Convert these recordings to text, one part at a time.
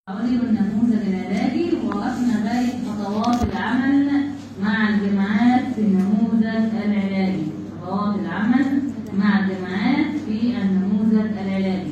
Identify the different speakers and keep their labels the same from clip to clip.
Speaker 1: علم النموذج العلاجي ووقفنا لغاية خطوات العمل مع الجماعات في النموذج العلاجي خطوات العمل مع الجماعات في النموذج العلاجي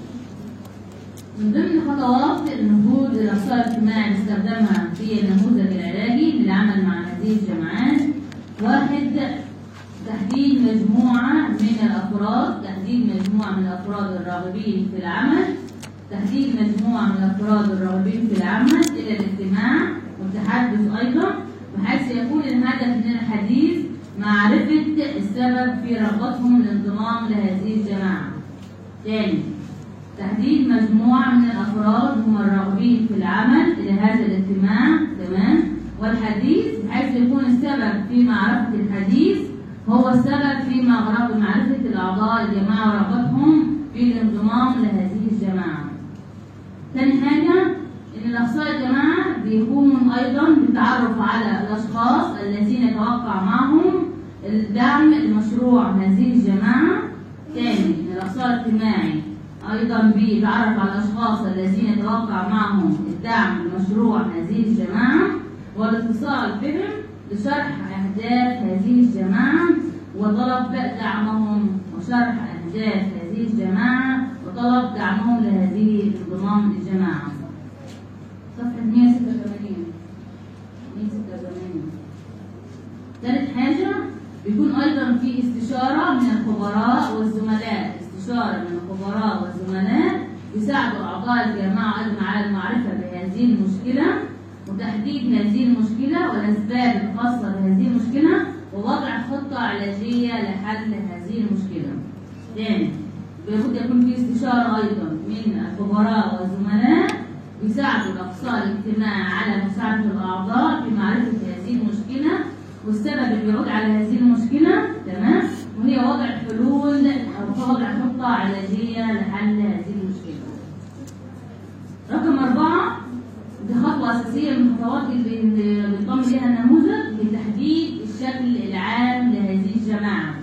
Speaker 1: من ضمن خطوات النهوض الرسائل الاجتماعي اللي استخدمها في النموذج العلاجي للعمل مع هذه الجماعات واحد تحديد مجموعة من الأفراد تحديد مجموعة من الأفراد الراغبين في العمل تحديد مجموعة من الأفراد الراغبين في العمل إلى الاجتماع والتحدث أيضا بحيث يكون الهدف من الحديث معرفة السبب في رغبتهم الانضمام لهذه الجماعة. ثاني تحديد مجموعة من الأفراد هم الراغبين في العمل إلى هذا الاجتماع تمام والحديث بحيث يكون السبب في معرفة الحديث هو السبب في معرفة معرفة الأعضاء الجماعة ورغبتهم في الانضمام لهذه الجماعة. ثاني حاجة إن الأخصائي الجماعة بيقوم أيضا بالتعرف على الأشخاص الذين يتوقع معهم الدعم لمشروع هذه الجماعة. ثاني الأخصائي الاجتماعي أيضا بيتعرف على الأشخاص الذين يتوقع معهم الدعم لمشروع هذه الجماعة والاتصال بهم لشرح أهداف هذه الجماعة وطلب دعمهم وشرح أهداف هذه الجماعة وطلب دعمهم لهذه الانضمام للجماعة. صفحة 186 186 ثالث حاجة بيكون أيضا في استشارة من الخبراء والزملاء، استشارة من الخبراء والزملاء يساعدوا أعضاء الجماعة أيضا على المعرفة بهذه المشكلة وتحديد هذه المشكلة والأسباب الخاصة بهذه المشكلة ووضع خطة علاجية لحل هذه المشكلة. ثاني لابد يكون في استشارة أيضا من الخبراء والزملاء يساعدوا الأخصائي الاجتماعي على مساعدة الأعضاء في معرفة هذه المشكلة والسبب اللي بيعود على هذه المشكلة تمام وهي وضع حلول أو وضع خطة علاجية لحل هذه المشكلة. رقم أربعة دي خطوة أساسية من الخطوات اللي بينضم ليها النموذج لتحديد الشكل العام لهذه الجماعة.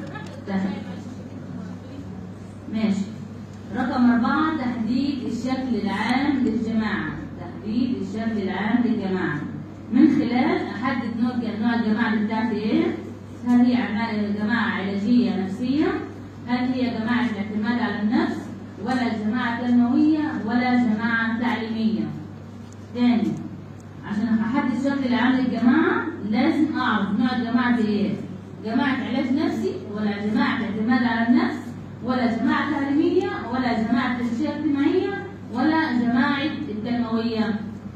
Speaker 1: ماشي. رقم أربعة تحديد الشكل العام للجماعة. تحديد الشكل العام للجماعة. من خلال أحدد نوع نوع الجماعة بتاعتي إيه؟ هل هي جماعة علاجية نفسية؟ هل هي جماعة الاعتماد على النفس؟ ولا جماعة تنموية؟ ولا جماعة تعليمية؟ تاني عشان احدد الشكل العام للجماعه لازم اعرف نوع الجماعه دي ايه جماعه علاج نفسي ولا جماعه اعتماد على النفس ولا جماعه تعليميه ولا جماعه تنشئه اجتماعيه ولا جماعه التنمويه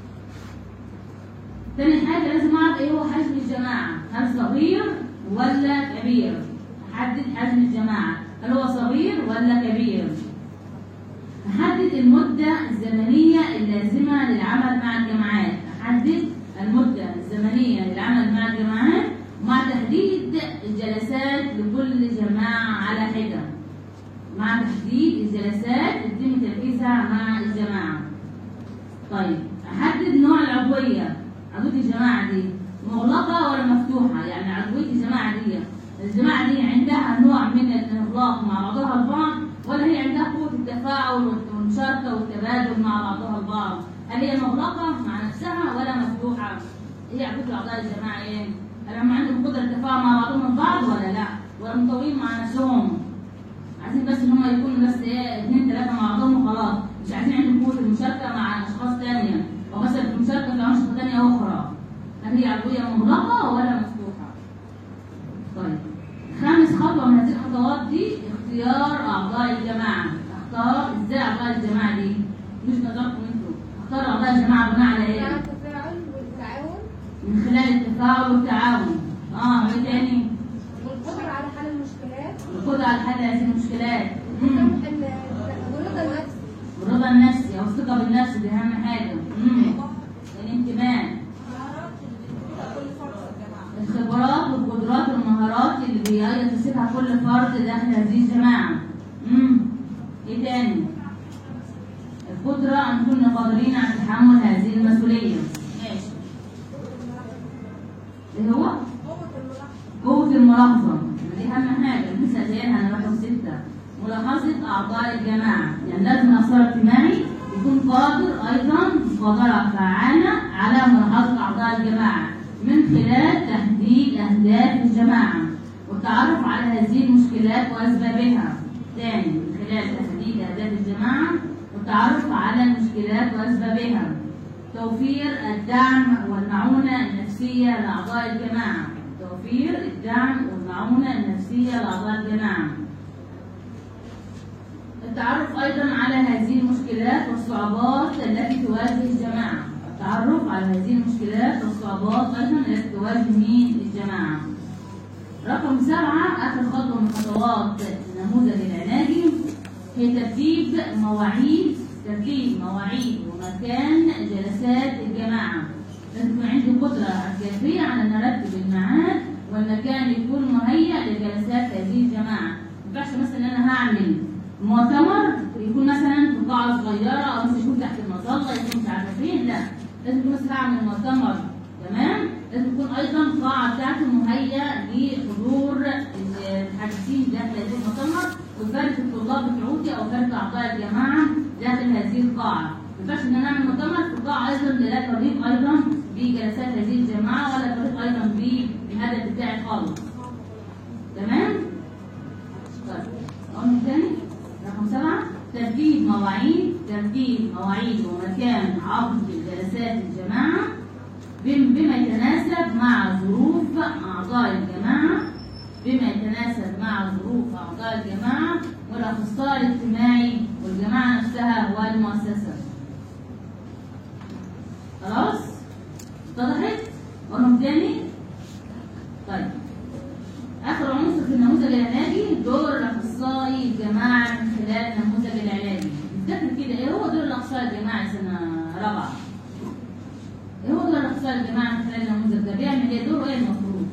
Speaker 1: تاني حاجه لازم اعرف ايه هو حجم الجماعه هل صغير ولا كبير احدد حجم الجماعه هل هو صغير ولا كبير أحدد المدة الزمنية اللازمة للعمل مع الجماعات، أحدد المدة الزمنية للعمل مع الجماعات مع تحديد الجلسات لكل جماعة على حدة. مع تحديد الجلسات يتم تركيزها مع الجماعة. طيب أحدد نوع العضوية، عضوية الجماعة دي مغلقة ولا مفتوحة؟ يعني عضوية الجماعة دي الجماعة دي عندها نوع من الإغلاق مع بعضها البعض ولا هي عندها قوة التفاعل والمشاركة والتبادل مع بعضها البعض؟ هل هي مغلقة مع نفسها ولا مفتوحة؟ هي عقود أعضاء الجماعة إيه؟ هل هم عندهم قدرة التفاعل مع بعضهم البعض ولا لا؟ ولا مطوعين مع نفسهم؟ عايزين بس إن هم يكونوا بس إيه اثنين ثلاثة مع بعضهم وخلاص، مش عايزين عندهم قوة المشاركة مع أشخاص ثانية، أو مثلا المشاركة في أنشطة ثانية أخرى. هل هي عضوية مغلقة ولا مفتوحة؟ طيب. خامس خطوة من هذه الخطوات دي اختيار أعضاء الجماعة. اختار ازاي أعضاء الجماعة دي؟ مش نظركم انتوا. اختار أعضاء الجماعة بناء على إيه؟
Speaker 2: التفاعل والتعاون
Speaker 1: من خلال التفاعل والتعاون. اه ايه تاني؟
Speaker 2: والقدرة على حل المشكلات
Speaker 1: القدرة على حل هذه المشكلات. مم.
Speaker 2: ال- والرضا النفسي
Speaker 1: الرضا النفسي أو الثقة بالنفس دي أهم حاجة. مم. الانتماء. الخبرات والقدرات والمهارات اللي بيكتسبها كل فرد داخل هذه الجماعة. امم ايه تاني؟ القدرة أن نكون قادرين على تحمل هذه المسؤولية. ماشي. ايه هو؟ قوة الملاحظة. دي أهم حاجة، لسه قايلها أنا رقم ستة. ملاحظة أعضاء الجماعة، يعني لازم الأخصائي الاجتماعي يكون قادر أيضا مبادرة فعالة على ملاحظة أعضاء الجماعة من خلال تحديد أهداف الجماعة والتعرف على هذه المشكلات وأسبابها. ثاني من خلال تحديد أهداف الجماعة والتعرف على المشكلات وأسبابها. توفير الدعم والمعونة النفسية لأعضاء الجماعة. توفير الدعم والمعونة النفسية لأعضاء الجماعة. التعرف أيضا على هذه المشكلات والصعوبات التي تواجه الجماعة التعرف على هذه المشكلات والصعوبات أيضا التي تواجه مين الجماعة رقم سبعة آخر خطوة من خطوات النموذج العلاجي هي ترتيب مواعيد ترتيب مواعيد ومكان جلسات الجماعة لازم يكون عندي قدرة كافية على أن أرتب الميعاد والمكان يكون مهيأ لجلسات هذه الجماعة ما ينفعش مثلا إن أنا هعمل مؤتمر يكون مثلا في قاعة صغيرة أو مثلا يكون تحت المظلة يكون مش عارفة فين لا لازم يكون مثلا هعمل مؤتمر تمام لازم يكون أيضا القاعة بتاعته مهيأ لحضور الحديثين داخل هذه المؤتمر وكافة الطلاب بتوعتي أو كافة أعضاء الجماعة داخل هذه القاعة ما ينفعش إن أنا أعمل مؤتمر في قاعة أيضا لا تليق أيضا بجلسات هذه الجماعة ولا تليق أيضا بالهدف بتاعي خالص تمام؟ طيب أقول من تاني رقم سبعة ترتيب مواعيد ترتيب مواعيد ومكان عقد جلسات الجماعة بم- بما يتناسب مع ظروف أعضاء الجماعة بما يتناسب مع ظروف أعضاء الجماعة والأخصائي الاجتماعي والجماعة نفسها والمؤسسة. خلاص؟ اتضحت؟ أقولهم تاني؟ طيب آخر عنصر في النموذج العلاجي دور الأخصائي الجماعي من خلال النموذج العلاجي. نفتكر كده إيه هو دور الأخصائي الجماعي سنة رابعة؟ إيه هو دور الأخصائي الجماعي من خلال النموذج ده؟ بيعمل إيه؟ دوره إيه المفروض؟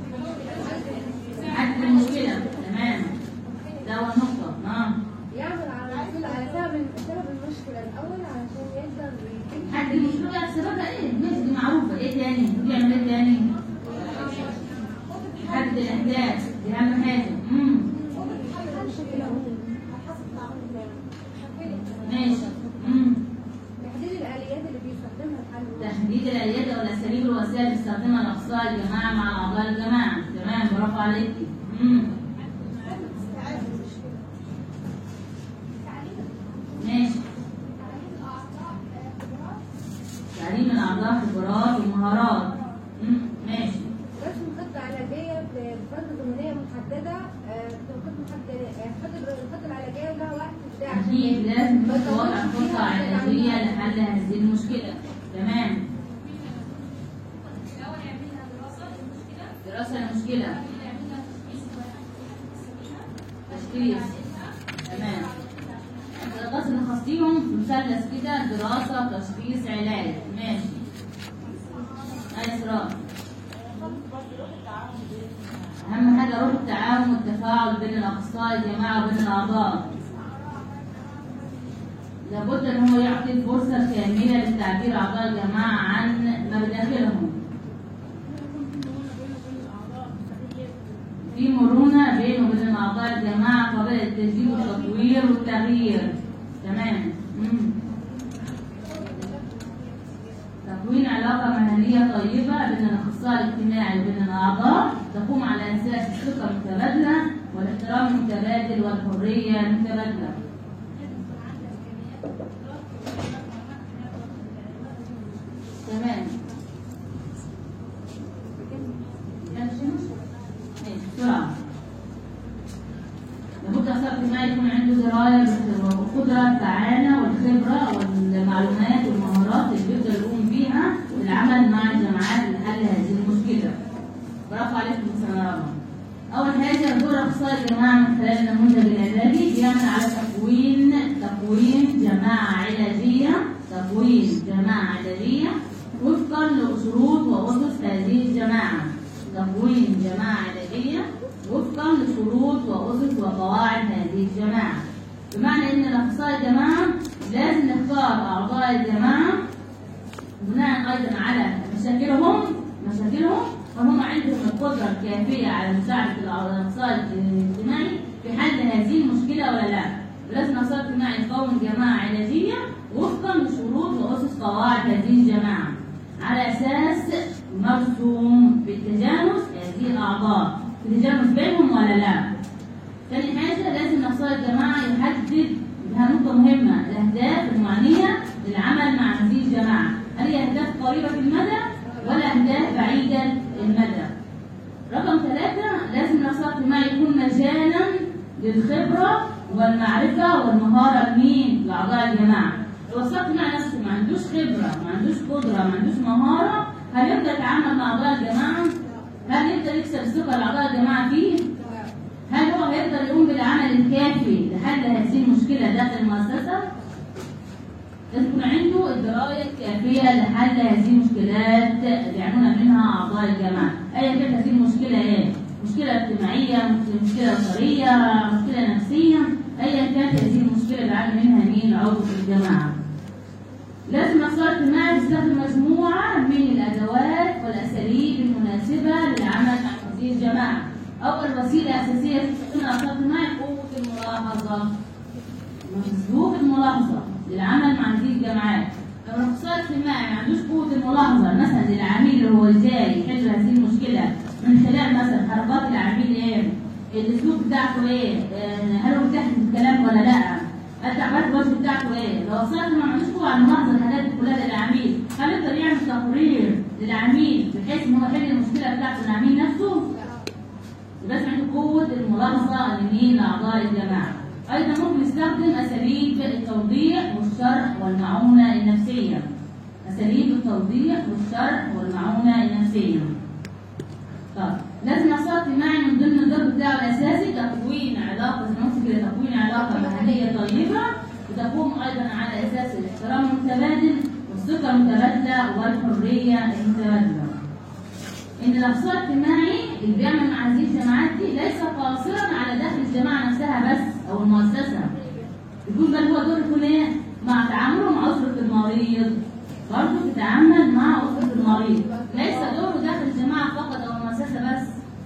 Speaker 1: حل المشكلة تمام ده أول نقطة نعم
Speaker 2: يعمل على على سبب سبب المشكلة الأول علشان يقدر يجيب
Speaker 1: حد المشكلة يعرف سببها إيه؟ ماشي دي معروفة إيه تاني؟ بيعمل إيه تاني؟ حد الأهداف دي أهم حاجة امم ماشي امم
Speaker 2: تحديد الآليات اللي بيستخدمها الحل
Speaker 1: تحديد الآليات أو الأساليب والوسائل اللي بيستخدمها الأخصائي الجماعة مع أعضاء الجماعة تمام برافو عليكي امم ماشي تعليم الأعضاء خبرات ومهارات امم ماشي
Speaker 2: رسم خطة علاجية بفترة زمنية محددة آه، خطة محددة آه، خطة الخطة العلاجية لها وقت بتاع
Speaker 1: أكيد لازم توضع خطة علاجية لحل هذه المشكلة تمام دراسة المشكلة تشخيص تمام الدراسات اللي خاصيهم في مثلث كده دراسة تشخيص علاج ماشي أي إسراء أهم حاجة روح التعاون والتفاعل بين الأخصائي الجماعة وبين الأعضاء لابد ان هو يعطي الفرصه كامله لتعبير اعضاء الجماعه عن ما بداخلهم في مرونه بينه وبين اعضاء الجماعه قبل التجديد والتطوير والتغيير تمام مم. تكوين علاقه مهنيه طيبه بين الاخصائي الاجتماعي وبين الاعضاء تقوم على اساس الثقه المتبادله والاحترام المتبادل والحريه المتبادله تمام ماشي، بسرعة لابد أخصائي اجتماعي يكون عنده دراية والقدرة الفعالة والخبرة والمعلومات والمهارات اللي بيقدر يقوم بيها في العمل مع الجماعات لحل هذه المشكلة. برافو عليكم في سنة رابعة. أول حاجة دور أخصائي الجماعة من خلال النموذج العلاجي بيعمل على تكوين تكوين جماعة علاجية تكوين جماعة علاجية وفقا لشروط وأسس هذه الجماعة تكوين جماعة علاجية وفقا لشروط وأسس وقواعد هذه الجماعة بمعنى إن الأخصائي الجماعة لازم نختار أعضاء الجماعة بناء أيضا على مشاكلهم مشاكلهم فهم عندهم القدرة الكافية على مساعدة الأخصائي الاجتماعي في حل هذه المشكلة ولا لا؟ لازم الأخصائي الاجتماعي يكون جماعة علاجية وفقا لشروط وأسس قواعد هذه الجماعة على أساس مرسوم بالتجانس هذه الأعضاء في تجانس بينهم ولا لا ثاني حاجة لازم أفصال الجماعة يحدد لها نقطة مهمة الأهداف المعنية للعمل مع هذه الجماعة هل هي أهداف قريبة في المدى ولا أهداف بعيدة المدى رقم ثلاثة لازم الأفصال الاجتماعي يكون مجالا للخبرة والمعرفة والمهارة لمين؟ لأعضاء الجماعة لو الأفصال الاجتماعي نفسه ما عندوش خبرة ما عندوش قدرة ما عندوش مهارة هل يقدر يتعامل مع أعضاء الجماعة؟ هل يقدر يكسب الثقة لأعضاء الجماعة فيه؟ هل هو هيقدر يقوم بالعمل الكافي لحل هذه المشكلة داخل المؤسسة؟ لازم يكون عنده الدراية الكافية لحل هذه المشكلات اللي يعانون منها أعضاء الجماعة، أيا كانت هذه المشكلة إيه؟ مشكلة اجتماعية، مشكلة أسرية، مشكلة نفسية، أيا كانت هذه المشكلة اللي يعاني منها مين عضو في الجماعة. لازم الأخصائي الاجتماعي يستخدم مجموعة من الأدوات والأساليب المناسبة للعمل مع هذه الجماعة. أول وسيلة أساسية في تحقيق الأخصائي الاجتماعي قوة الملاحظة. مسلوب الملاحظة للعمل مع هذه الجماعات. لو الأخصائي الاجتماعي ما عندوش قوة الملاحظة مثلا للعميل اللي هو إزاي يحل هذه المشكلة من خلال مثلا حركات العميل إيه؟ الأسلوب بتاعته إيه؟ آه، هل هو بيحكي الكلام ولا لأ؟ التعبيرات الوجه بتاعته ايه؟ لو الصيد ما عندوش قوه على ملاحظه الحاجات دي كلها للعميل، هل يقدر يعمل تقرير للعميل بحيث ان هو يحل المشكله بتاعت العميل نفسه؟ يبقى لازم عنده قوه الملاحظه لمين؟ لاعضاء الجماعه. ايضا ممكن يستخدم اساليب التوضيح والشرح والمعونه النفسيه. اساليب التوضيح والشرح والمعونه النفسيه. طب لازم الاخصائي الاجتماعي من ضمن الدور بتاعه الاساسي تكوين علاقه زي ما قلت كده تكوين علاقه مهنيه طيبه وتقوم ايضا على اساس الاحترام المتبادل والثقه المتبادله والحريه المتبادله. ان الاخصائي الاجتماعي اللي بيعمل مع هذه الجماعات دي ليس قاصرا على داخل الجماعه نفسها بس او المؤسسه. يكون بل هو دور يكون ايه؟ مع تعامله مع اسره المريض برضه بيتعامل مع اسره المريض ليس دوره داخل الجماعه فقط او المؤسسه بس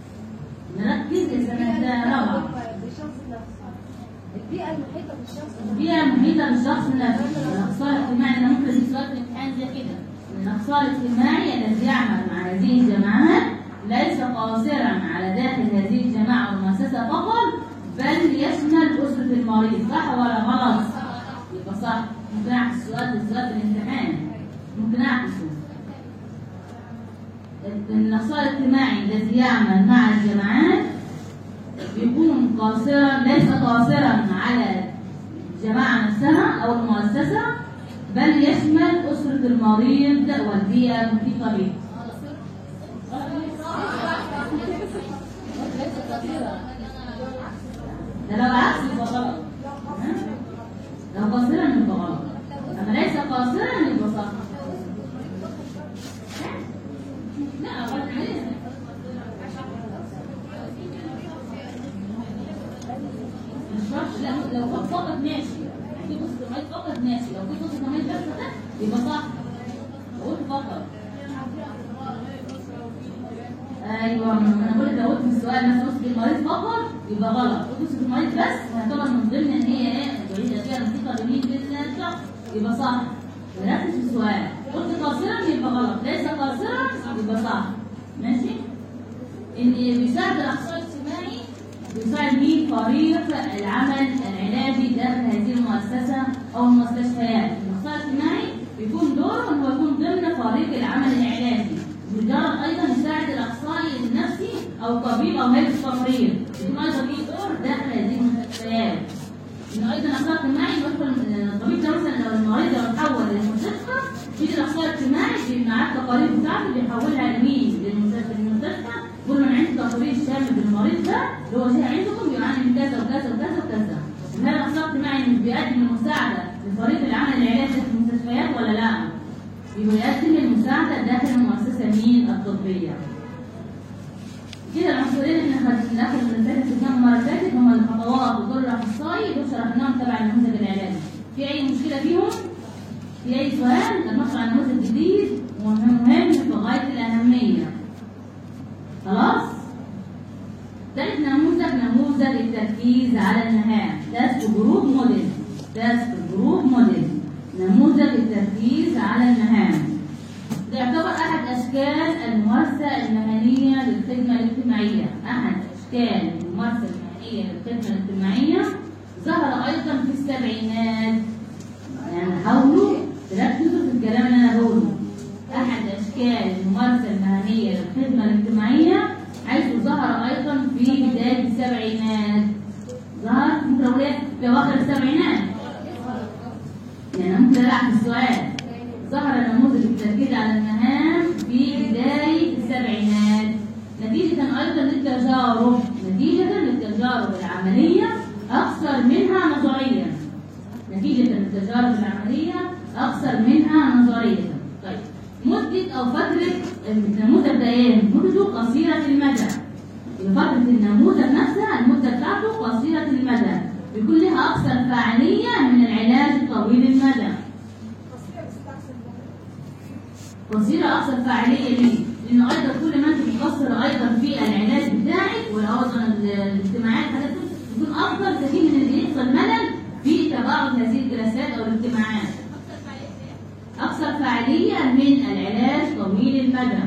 Speaker 1: نركز اذا ده روعه
Speaker 2: بالشخص نفسه البيئة المحيطة بالشخص نفسه
Speaker 1: البيئه المحيطه بالشخص نفسه الاخصائي الاجتماعي انا ممكن ادي سؤال في الامتحان زي كده الاخصائي الاجتماعي الذي يعمل مع هذه الجماعات ليس قاصرا على داخل هذه الجماعه والمؤسسه فقط بل يشمل اسره المريض صح ولا غلط؟ يبقى صح ممكن اعكس السؤال بالذات في الامتحان ممكن اعكسه الاخصائي الاجتماعي الذي يعمل مع الجماعات بيكون قاصرا ليس قاصرا على الجماعة نفسها أو المؤسسة بل يشمل أسرة المريض والبيئة المحيطة به. ده لو عكس يبقى غلط. ها؟ لو قاصرا يبقى غلط. أما ليس قاصرا يبقى صح. لا غلط عليه. الشرح لا لو كان فقط ماشي في قصة الميت فقط ماشي لو في قصة الميت بس ده يبقى صح قول فقط ايوه ما انا بقول لك لو قلت في السؤال مثلا قصة المريض فقط يبقى غلط قصة المريض بس هتعتبر من ضمن ان هي ايه بعيد فيها الموسيقى جميل جدا الشخص يبقى صح ركز في السؤال قلت قاصرا يبقى غلط ليس قاصرا يبقى صح ماشي ان بيساعد الاخصائي الاجتماعي يساعد مين فريق العمل العلاجي داخل هذه المؤسسة أو المستشفيات. الاخصائي الاجتماعي بيكون دوره إن هو يكون ضمن فريق العمل العلاجي. بالجرد أيضا يساعد الأخصائي النفسي أو طبيب أو هيئة التمريض. يكون أيضا ليه دور داخل هذه المستشفيات. إنه أيضا الأخصائي الاجتماعي يدخل الطبيب ده مثلا لو المريض لو اتحول للمستشفى يجي الأخصائي الاجتماعي مع التقارير بتاعته بيحولها لمين؟ للمستشفى للمستشفى يقول له انا عندي تقرير شامل بالمريض ده اللي هو جاي عندكم بيعاني من كذا وكذا وكذا وكذا. هل الاخصائي الاجتماعي مش بيقدم المساعده لفريق العمل العلاجي في المستشفيات ولا لا؟ يبقى يقدم المساعده داخل المؤسسه مين الطبيه. كده العنصرين اللي احنا خدنا ناخد من فاتت الكام مره فاتت هم الخطوات ودور الاخصائي دول شرحناهم تبع النموذج العلاجي. في اي مشكله فيهم؟ في اي سؤال؟ ندخل على نموذج جديد ومهم في غايه الاهميه. خلاص؟ ثالث نموذج نموذج التركيز على المهام تاسك جروب موديل تاسك جروب موديل نموذج التركيز على أشكال الممارسة المهنية للخدمة الاجتماعية أحد أشكال الممارسة المهنية للخدمة الاجتماعية ظهر أيضا في السبعينات يعني حاولوا تركزوا في الكلام اللي أنا بقوله أحد أشكال الممارسة المهنية للخدمة الاجتماعية حيث ظهر أيضا في بداية السبعينات ظهر ممكن أقول إيه؟ في أواخر السبعينات يعني ممكن ألعب في السؤال ظهر نموذج التركيز على المهام في بداية السبعينات نتيجة أيضا للتجارب نتيجة للتجارب العملية أكثر منها نظريا نتيجة للتجارب العملية أكثر منها نظريا طيب مدة أو فترة النموذج ده إيه؟ مدته قصيرة المدى فترة النموذج نفسها المدة بتاعته قصيرة المدى بيكون لها أكثر فعالية من العلاج طويل المدى قصيرة أكثر فعالية ليه؟ لأنه أيضا كل ما أنت بتقصر أيضا في العلاج بتاعك والأوضاع الاجتماعية حضرتك بيكون أفضل كثير من اللي يحصل ملل في تباعد هذه الجلسات أو الاجتماعات. أكثر فعالية من العلاج طويل المدى.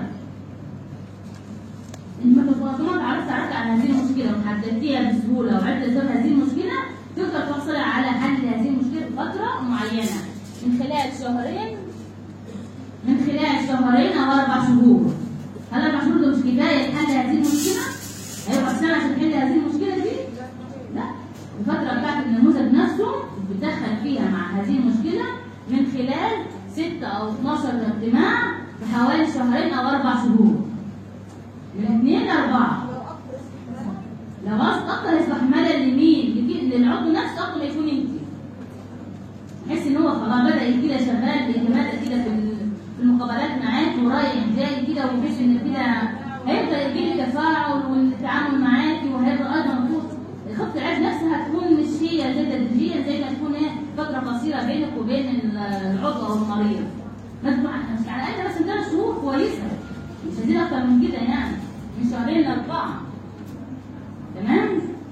Speaker 1: انت طالما اتعرفت على عن هذه المشكله وحددتيها بسهوله وعرفت اسباب هذه المشكله تقدر تحصل على حل هذه المشكله في فتره معينه من خلال شهرين من خلال شهرين او اربع شهور هل اربع شهور ده مش كفايه لحل هذه المشكله؟ هيبقى سنه عشان تحل هذه المشكله دي؟ لا الفتره بتاعت النموذج نفسه بتدخل فيها مع هذه المشكله من خلال 6 او 12 اجتماع في حوالي شهرين او اربع شهور من اثنين لاربعه لو غصب اكتر يصبح ملل لمين؟ للعضو نفسه اكتر ما يكون انت تحس ان هو خلاص بدا كده شغال بدا كده في في المقابلات معاك ورايح جاي كده ومفيش ان كده هيبدا يجي لك تفاعل والتعامل معاكي وهيبقى ايضا مبسوط خطه العلاج نفسها هتكون مش هي زي تدريجيا زي ما تكون ايه فتره قصيره بينك وبين العضو او المريض مش على الاقل بس ثلاث شهور كويسه مش عايزين اكتر من كده يعني من شهرين لاربعه تمام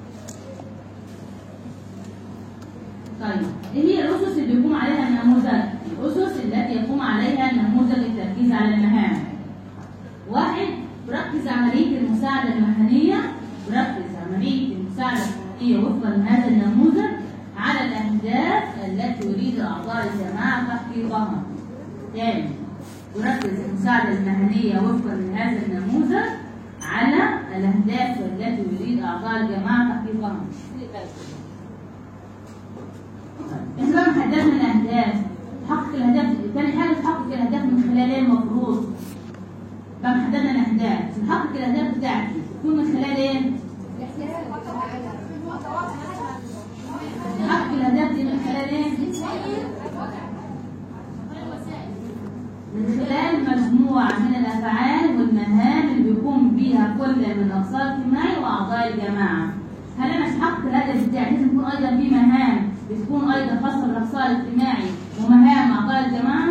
Speaker 1: طيب ايه هي الاسس اللي بيقوم عليها النموذج الاسس التي يقوم عليها النموذج التركيز على المهام واحد بركز عمليه المساعده المهنيه بركز عمليه المساعده المهنيه وفقا لهذا النموذج على الاهداف التي يريد اعضاء الجماعه تحقيقها ثاني تركز المساعدة المهنية وفقا لهذا النموذج على الأهداف التي يريد أعضاء الجماعة تحقيقها. احنا بقى محددنا الأهداف. تحقق الأهداف، ثاني حاجة تحقق الأهداف من خلال إيه المفروض؟ بقى محددنا الأهداف، تحقق الأهداف بتاعتي تكون من خلال إيه؟ تحقق الأهداف دي من خلال إيه؟ من خلال مجموعة من الأفعال والمهام اللي بيقوم بيها كل من الأقسام الاجتماعي وأعضاء الجماعة. هل أنا أحقق الهدف بتاعي لازم يكون أيضا في مهام بتكون أيضا خاصة بالأقسام الاجتماعي ومهام أعضاء الجماعة؟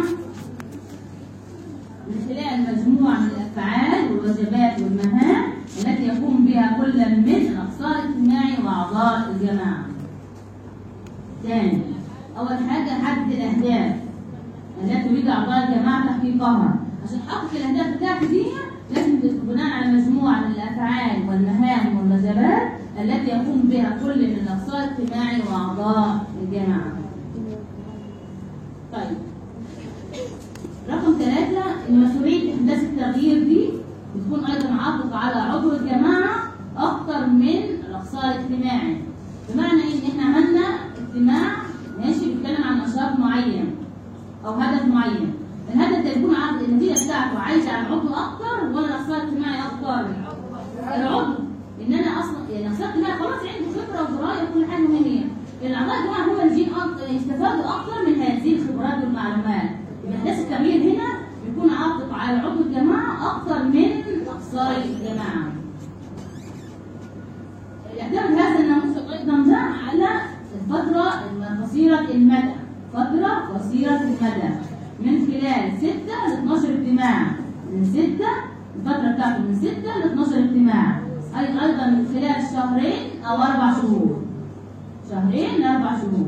Speaker 1: من خلال مجموعة من الأفعال والواجبات والمهام التي يقوم بها كل من الأقسام الاجتماعي وأعضاء الجماعة. ثاني أول حاجة حدد الأهداف التي تريد اعضاء الجماعه تحقيقها عشان احقق الاهداف بتاعتي دي لازم بناء على مجموعه من الافعال والمهام والوجبات التي يقوم بها كل من الاقسام الاجتماعي واعضاء الجماعه. طيب رقم ثلاثة إن مسؤولية إحداث التغيير دي بتكون أيضا عاطفة على عضو الجماعة أكتر من الأقسام الاجتماعي. بمعنى إن إحنا عملنا اجتماع ماشي بيتكلم عن نشاط معين او هدف معين الهدف ده يكون عقد النتيجه بتاعته عايشه على العضو اكتر ولا الاقسام الاجتماعي اكتر؟ العضو ان انا اصلا يعني الاقسام الاجتماعي خلاص عنده خبره ودرايه وكل حاجه مهمه الاعضاء الجماعه هم اللي يستفادوا اكتر من هذه الخبرات والمعلومات يبقى احداث التغيير هنا بيكون عاطف على عضو الجماعه اكتر من اقسام الجماعه يعتمد هذا النموذج ايضا ده على الفتره قصيره المدى فترة قصيرة المدى من خلال 6 ل 12 اجتماع من 6 الفترة بتاعته من 6 ل 12 اجتماع أي أيضا من خلال شهرين أو أربع شهور شهرين لأربع شهور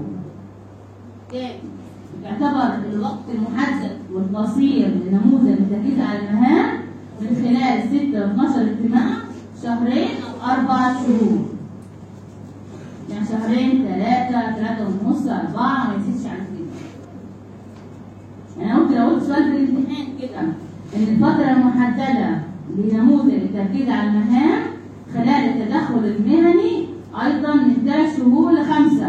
Speaker 1: يعتبر الوقت المحدد والقصير لنموذج التركيز على المهام من خلال 6 و 12 اجتماع شهرين أو أربع شهور يعني شهرين ثلاثة ثلاثة ونص أربعة ما يزيدش عن كده يعني أنا قلت لو قلت سؤال في الامتحان كده إن الفترة المحددة لنموذج التركيز على المهام خلال التدخل المهني أيضا من ثلاث شهور لخمسة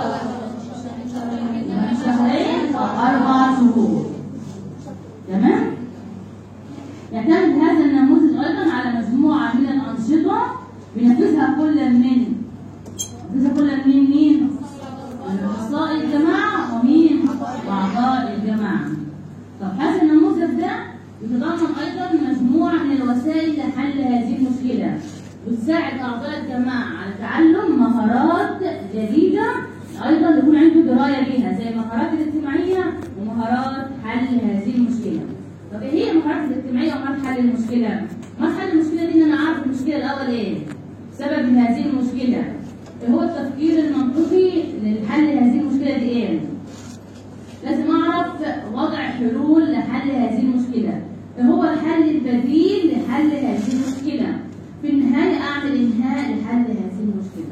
Speaker 1: من شهرين أو أربع شهور تمام؟ يعتمد هذا النموذج أيضا على مجموعة من الأنشطة بينفذها كل من بينفذها كل من مين؟ أعضاء الجماعة ومين؟ وأعضاء الجماعة. طب هذا النموذج ده يتضمن أيضا مجموعة من الوسائل لحل هذه المشكلة. بتساعد أعضاء الجماعة على تعلم مهارات جديدة أيضا يكون عنده دراية بيها زي المهارات الاجتماعية ومهارات حل هذه المشكلة. طب ايه هي المهارات الاجتماعيه ومهارات حل المشكله؟ مهارات حل المشكله دي ان انا اعرف المشكله الاول ايه؟ سبب من هذه المشكله. ايه هو التفكير المنطقي لحل هذه المشكله دي ايه؟ لازم اعرف وضع حلول لحل هذه المشكله. ايه هو الحل البديل لحل هذه المشكله؟ في النهايه اعمل انهاء لحل هذه المشكله.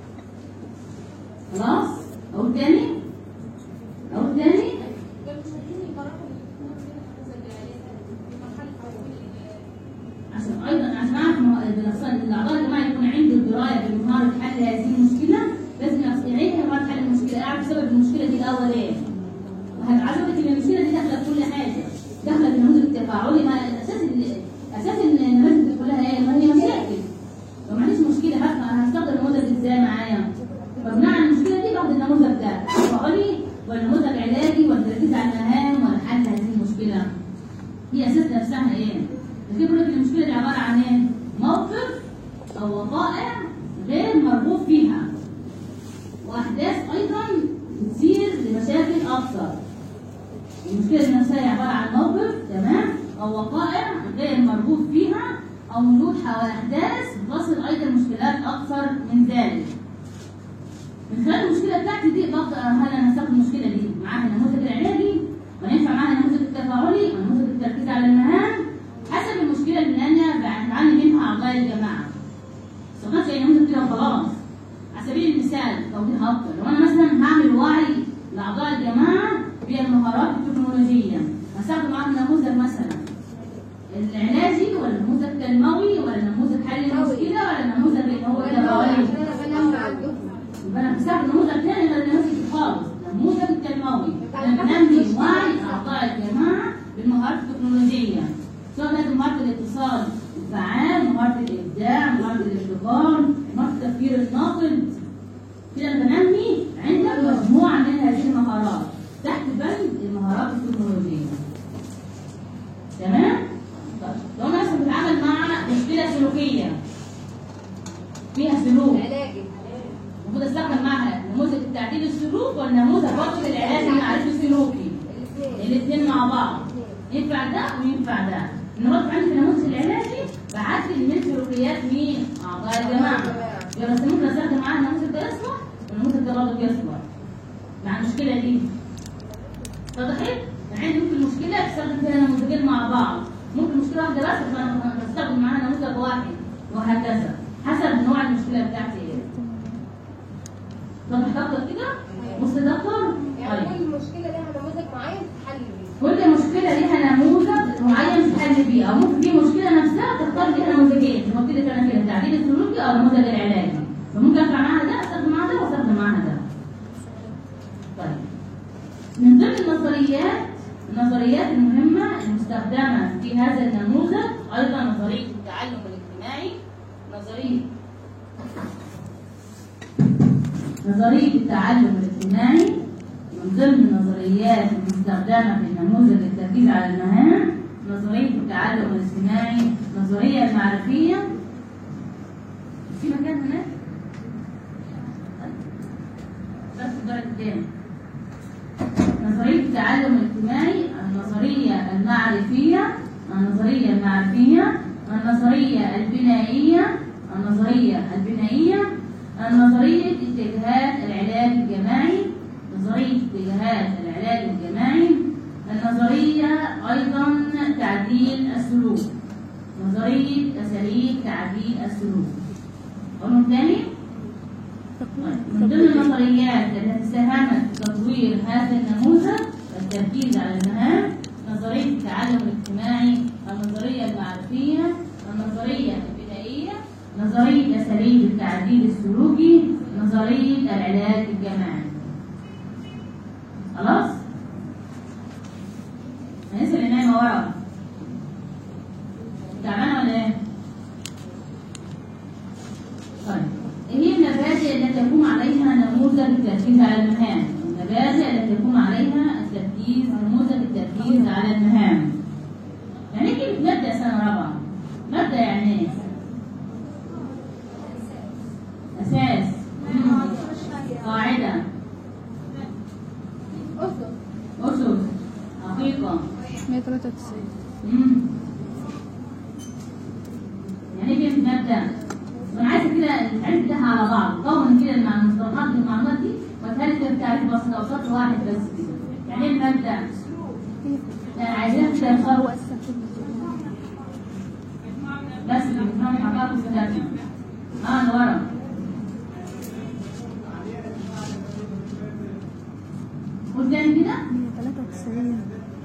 Speaker 1: خلاص؟ اقول تاني؟ اقول تاني؟ عشان ايضا عشان اعرف مه- بالاخصائي الاعضاء الجماعي يكون عنده درايه بمهاره حل هذه المشكله لازم يعرف يعني ايه مهاره حل المشكله اعرف سبب المشكله دي الاول ايه وهتعرف ان المشكله دي داخله في كل حاجه داخله في النموذج التفاعلي ما اساس ال- اساس ان النماذج دي كلها ايه ما هي مشاكل لو ما عنديش مشكله هبقى هستخدم النموذج ازاي معايا فبناء على المشكله دي باخد النموذج ده تفاعلي ولا نموذج علاجي ولا تركيز على المهام ولا حل هذه المشكله هي اساس نفسها ايه؟ الفكرة لك المشكلة دي عبارة عن ايه؟ موقف أو وقائع غير مرغوب فيها وأحداث أيضا بتصير لمشاكل أكثر المشكلة دي نفسها هي عبارة عن موقف تمام أو وقائع غير مرغوب فيها أو وجود حوالي أحداث تصل أيضا مشكلات أكثر من ذلك من خلال المشكلة بتاعتي دي بقدر هل أنا هستخدم المشكلة دي معاها النموذج العلاجي وينفع معاها النموذج التفاعلي ونموذج التركيز على المهام حسب المشكلة اللي أنا بعاني منها أعضاء الجماعة. ما استخدمش أي نموذج كده وخلاص. على سبيل المثال توضيح أكتر، لو أنا مثلا هعمل وعي لأعضاء الجماعة بالمهارات التكنولوجية، هستخدم معاهم نموذج مثلا العلاجي ولا النموذج التنموي ولا نموذج حل المشكلة ولا النموذج اللي هو التفاعلي. يبقى انا بستخدم نموذج تاني غير النموذج خالص النموذج التنموي انا بنمي وعي اعضاء الجماعه بالمهارات التكنولوجيه سواء كانت مهاره الاتصال الفعال مهاره الابداع مهاره الابتكار مهاره التفكير الناقد كده انا بنمي عندك مجموعه من هذه المهارات تحت بند المهارات التكنولوجيه تمام؟ طيب لو انا مثلا بتعامل مع مشكله سلوكيه فيها سلوك
Speaker 2: علاجي
Speaker 1: المفروض استخدم معها نموذج التعديل السلوك والنموذج برضه العلاج المعرفي السلوكي
Speaker 2: الاثنين
Speaker 1: الاثنين مع بعض ينفع ده وينفع ده النهارده عندي في النموذج العلاجي بعدل من سلوكيات مين؟ اعضاء الجماعه يبقى بس ممكن استخدم معاها النموذج ده يصلح والنموذج ده برضه يصلح مع المشكله دي وضحت؟ يعني عندي ممكن مشكله استخدم فيها نموذجين مع بعض ممكن مشكله واحده بس فانا بستخدم معاها نموذج واحد وهكذا حسب نوع المشكله بتاعتي ايه واضح دكتور كده؟ بص دكتور
Speaker 2: يعني
Speaker 1: طيب
Speaker 2: كل مشكله لها نموذج معين تحل بيه
Speaker 1: كل مشكلة ليها نموذج معين تحل بيه أو ممكن في مشكلة نفسها تختار ليها نموذجين زي ما قلت لك أنا كده التعديل السلوكي أو النموذج العلاجي فممكن أنفع معاها ده أستخدم معاها ده وأستخدم معاها ده. طيب من ضمن النظريات النظريات المهمة المستخدمة في هذا النموذج أيضا نظرية التعلم الاجتماعي نظرية نظرية التعلم الاجتماعي من ضمن النظريات المستخدمة في النموذج التركيز على المهام نظرية التعلم الاجتماعي النظرية المعرفية في مكان هناك؟ بس الدرجة الثاني نظرية التعلم الاجتماعي النظرية المعرفية النظرية المعرفية النظرية البنائية النظرية البنائية النظرية اتجاهات العلاج الجماعي نظرية اتجاهات العلاج الجماعي النظرية أيضا تعديل السلوك نظرية أساليب تعديل السلوك قولهم تاني من ضمن النظريات التي ساهمت في تطوير هذا النموذج التركيز على المهام نظرية التعلم الاجتماعي النظرية المعرفية النظرية البدائية نظرية أساليب التعديل السلوكي نظرية العلاج الجماعي خلاص؟ الناس اللي نايمة ورا تعبانة ولا ايه؟ طيب ايه هي المبادئ التي يقوم عليها نموذج التركيز على المهام؟ المبادئ التي يقوم عليها التركيز نموذج التركيز على المهام. يعني ايه كلمة مبدأ سنة رابعة؟ مبدأ يعني ايه؟ أساس مم. قاعدة
Speaker 2: أسس
Speaker 1: أسس حقيقة
Speaker 3: 193
Speaker 1: مم. يعني ايه كلمة مبدأ؟ وانا عايزة كده التعريف بتاعها على بعض، طبعا كده مع المصطلحات والمعلومات دي وتهيألي كده التعريف بسيط أو سطر واحد بس كده. يعني ايه المبدأ؟ لا عايزين كده نفرق بس بنفهم حقائق بتاعتنا. اه اللي ورا. قول تاني كده
Speaker 3: 193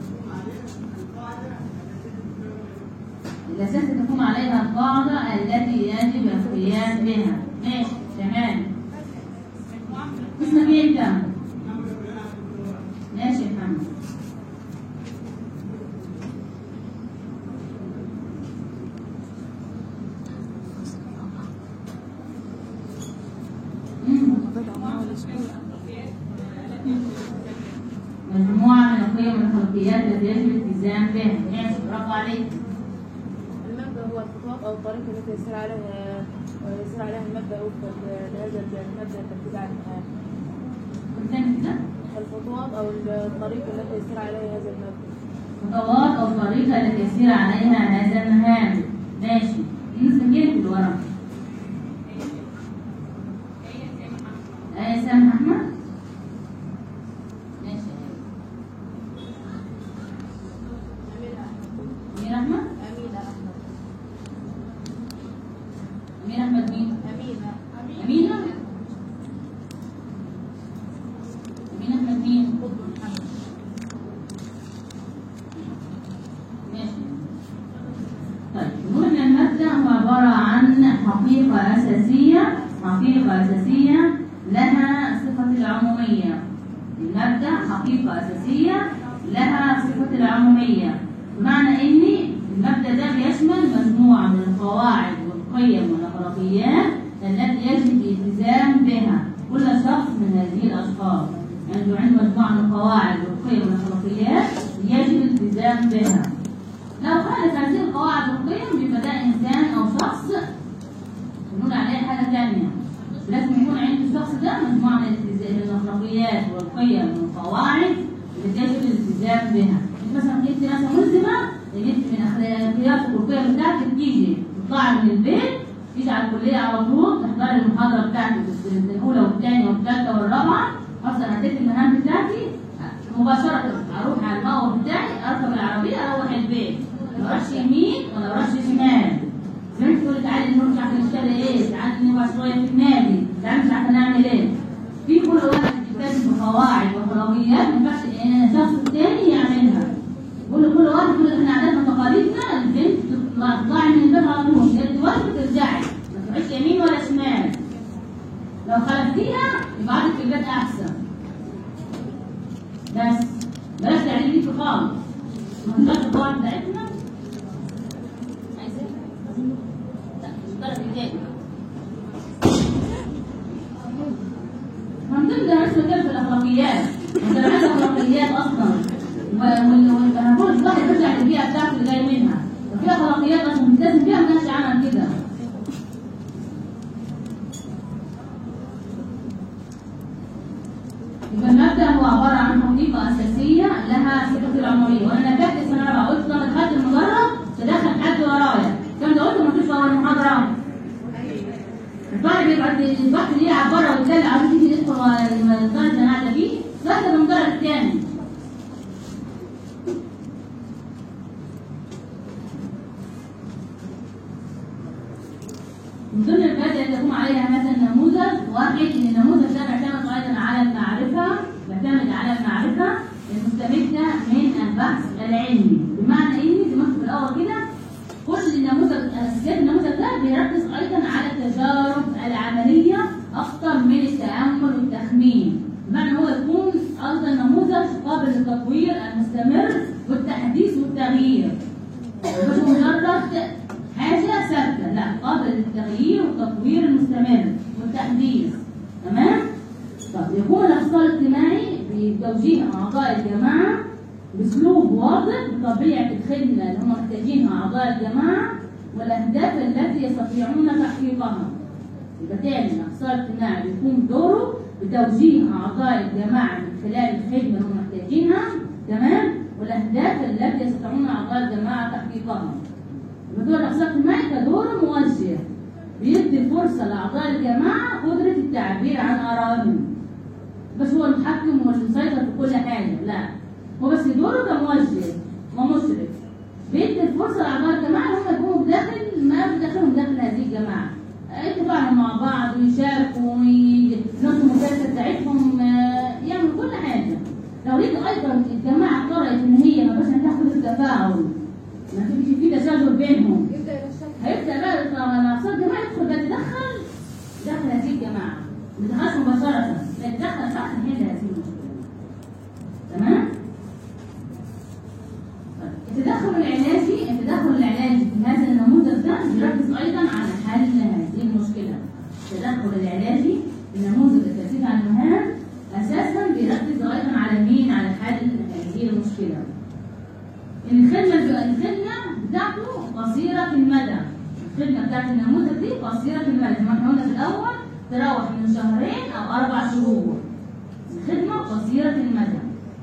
Speaker 1: الأساس أن تقوم عليها القاعدة التي يجب القيام بها ماشي تمام اسمك ايه انت؟ ماشي يا محمد مم.
Speaker 3: بدأ معه الأسبوع
Speaker 1: مجموعة من القيم والخلقيات التي يجب الالتزام بها ماشي برافو عليك
Speaker 4: المبدأ هو الخطوات أو الطريقة التي يسير عليها يسير عليها المبدأ وفقا لهذا المبدأ التركيز على المهام.
Speaker 1: قول تاني كده
Speaker 4: الخطوات أو الطريقة التي يسير عليها هذا المبدأ.
Speaker 1: خطوات أو الطريقة التي يسير عليها هذا المهام ماشي نسمع اللي ورا آية سامح أحمد ماشي أمير أحمد
Speaker 4: أمينة أحمد.
Speaker 1: أمير أحمد مين؟
Speaker 4: أمينة.
Speaker 1: أمينة أمين أحمد مين؟
Speaker 4: قطب محمد.
Speaker 1: ماشي طيب نقول ان المبدا هو عباره عن حقيقه اساسيه حقيقه اساسيه لها صفه العموميه المبدا حقيقه اساسيه لها صفه العموميه بمعنى ان المبدا ده بيشمل مجموعه من القواعد والقيم والاخلاقيات التي يجب الالتزام بها كل شخص من هذه الاشخاص عنده عنده مجموعه من القواعد والقيم والاخلاقيات يجب الالتزام بها لو خالف هذه القواعد والقيم يبقى ده انسان او شخص بنقول عليه حاجه ثانيه لازم يكون عند الشخص ده مجموعه من الالتزام- من الاخلاقيات والقيم والقواعد اللي يجب الالتزام بها انت مثلا انت مثلا ملزمه ان انت من اخلاقياتك والقيم بتاعتك تيجي تطلعي من البيت تيجي على الكليه على طول تحضري المحاضره بتاعتك الاولى والثانيه والثالثه والرابعه اصلا اديت المهام بتاعتي مباشرة أروح على الموقف بتاعي أركب العربية أروح البيت ما أروحش يمين ولا أروحش شمال زي ما تقولي تعالي نروح مش عارفة نشتري إيه تعالي نبقى شوية في النادي تعالي مش عارفة نعمل إيه في كل واحد يلتزم بقواعد وأخلاقيات ما ينفعش إن الشخص التاني يعملها كل كل واحد كل احنا عاداتنا وتقاليدنا البنت تطلع- تطلعي من البيت على طول تدي وقت وترجعي ما تروحيش يمين ولا شمال لو خلفتيها يبقى عندك في البيت أحسن بس بلاش تعليم ليك خالص ما تقدرش القواعد بتاعتنا عايزين لا مش درجة الجاي من ضمن دراسة كده في الأخلاقيات أنت لو عندك أخلاقيات أصلا وهنقول الواحد يرجع للبيئة بتاعته اللي جاي منها وفي أخلاقيات أصلا ملتزم بيها ما كانش عمل كده يبقى المبدأ هو عبارة عن حقيقة أساسية لها صفة العمومية وأنا نبهت السنة الرابعة قلت طب الحد المجرد تدخل حد ورايا كم ده قلت ما فيش ورا المحاضرة الطالب يبقى الواحد يلعب بره ويتكلم عاوز تيجي تدخل الدرس اللي أنا قاعدة فيه واحدة من المدرج التاني من ضمن المبادئ اللي يقوم عليها مثلا نموذج واحد ان النموذج ده بيعتمد ايضا على المعرفه بيعتمد على المعرفه المستمده من البحث العلمي بمعنى ايه زي ما قلت في الاول كده كل النموذج اساسيات النموذج ده بيركز ايضا على التجارب العمليه اكثر من التامل والتخمين بمعنى هو يكون ايضا نموذج قابل للتطوير المستمر والتحديث والتغيير مش مجرد حاجه ثابته لا قابل للتغيير والتطوير المستمر والتحديث تمام طب يكون الاخصائي الاجتماعي بتوجيه اعضاء الجماعه باسلوب واضح بطبيعه الخدمه اللي هم محتاجينها اعضاء الجماعه والاهداف التي يستطيعون تحقيقها يبقى تاني الاخصائي الاجتماعي بيكون دوره بتوجيه اعضاء الجماعه من خلال الخدمه اللي هم محتاجينها تمام والاهداف التي يستطيعون اعضاء الجماعه تحقيقها يبقى دور الاخصائي الاجتماعي كدور موجه بيدي فرصه لاعضاء الجماعه قدره التعبير عن ارائهم بس هو المتحكم والمسيطر في كل حاجه لا هو بس دوره كموجه ومشرف بيدي الفرصه لاعضاء الجماعه ان هم يكونوا داخل ما بداخلهم داخل هذه الجماعه يتفاعلوا مع بعض ويشاركوا وينظموا المشاركه بتاعتهم آه، يعملوا كل حاجه لو لقيت ايضا الجماعه قررت ان هي ما بس تاخد التفاعل ما فيش في تشاجر بينهم
Speaker 2: يبدا ينشط
Speaker 1: هيبدا بقى الاقسام الجماعه يدخل بقى يتدخل داخل هذه الجماعه ما يدخلش مباشره لا يتدخل صح هي هذه المشكله تمام طيب، التدخل العلاجي التدخل العلاجي في هذا النموذج ده بيركز ايضا على حل هذه المشكله التدخل العلاجي في نموذج التركيز على المهام اساسا بيركز ايضا على مين على حل هذه المشكله الخدمة الخدمة بتاعته قصيرة المدى الخدمة بتاعت النموذج دي قصيرة المدى زي ما احنا قلنا في الأول تراوح من شهرين أو أربع شهور الخدمة قصيرة المدى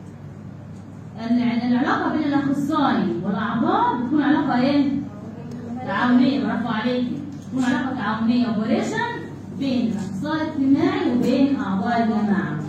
Speaker 1: الع- العلاقة بين الأخصائي والأعضاء بتكون علاقة إيه؟ تعاونية برافو عليكي تكون علاقة تعاونية اوبريشن بين الأخصائي الاجتماعي وبين أعضاء الجماعة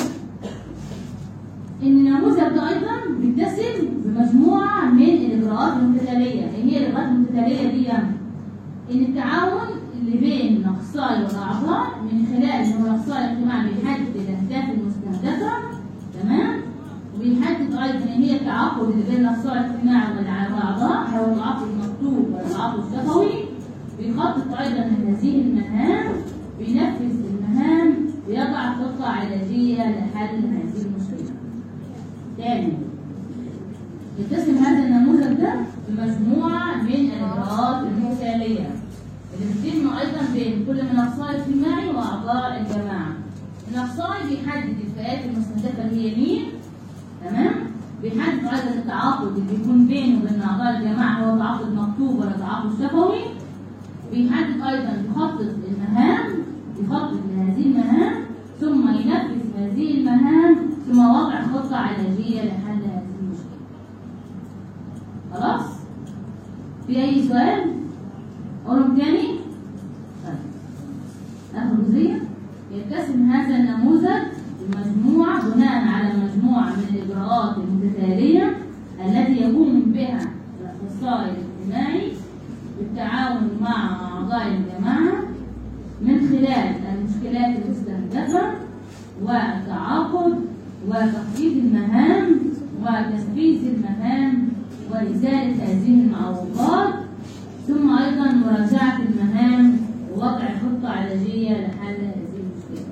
Speaker 1: ان النموذج ده ايضا بيتسم بمجموعه من الاجراءات المتتاليه ايه هي الاجراءات المتتاليه دي يعني؟ ان التعاون اللي بين الاخصائي والاعضاء من خلال ان هو الاخصائي الاجتماعي بيحدد الاهداف المستهدفه تمام وبيحدد ايضا ان هي التعاقد اللي بين الاخصائي الاجتماعي والع- والاعضاء هو التعاقد المكتوب ولا التعاقد الشفوي بيخطط ايضا لهذه المهام بينفذ المهام ويضع خطه علاجيه لحل هذه المشكله تاني يتسم هذا النموذج ده بمجموعة من الإجراءات المثالية اللي بتتم أيضا بين كل من الأخصائي الاجتماعي وأعضاء الجماعة. الأخصائي بيحدد الفئات المستهدفة اللي هي مين تمام؟ بيحدد أيضا التعاقد اللي بيكون بينه وبين أعضاء الجماعة هو تعاقد مكتوب ولا تعاقد شفوي. بيحدد أيضا يخطط المهام يخطط لهذه المهام ثم ينفذ هذه المهام ثم وضع خطة علاجية لحل هذه المشكلة. خلاص؟ في أي سؤال؟ أقولهم تاني؟ طيب. آخر جزئية يتسم هذا النموذج بمجموعة بناء على مجموعة من الإجراءات المتتالية التي يقوم بها الأخصائي الاجتماعي بالتعاون مع أعضاء الجماعة من خلال المشكلات المستهدفة والتعاقد وتخطيط المهام وتنفيذ المهام وإزالة هذه المعوقات ثم أيضا مراجعة المهام ووضع خطة علاجية لحل هذه المشكلة.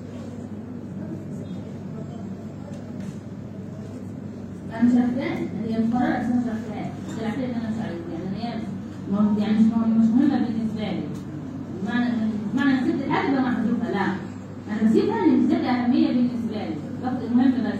Speaker 1: أنا مش عارفة هي مقررة بس أنا مش عارفاها، مش عارفة إن أنا مش عارفة يعني هي م- يعني مش مهم- مش مهمة بالنسبة لي. بمعنى بمعنى إن سبت الحاجة يبقى محذوفة لا. أنا بسيبها لأن ذات أهمية بالنسبة لي، باخد المهم بس.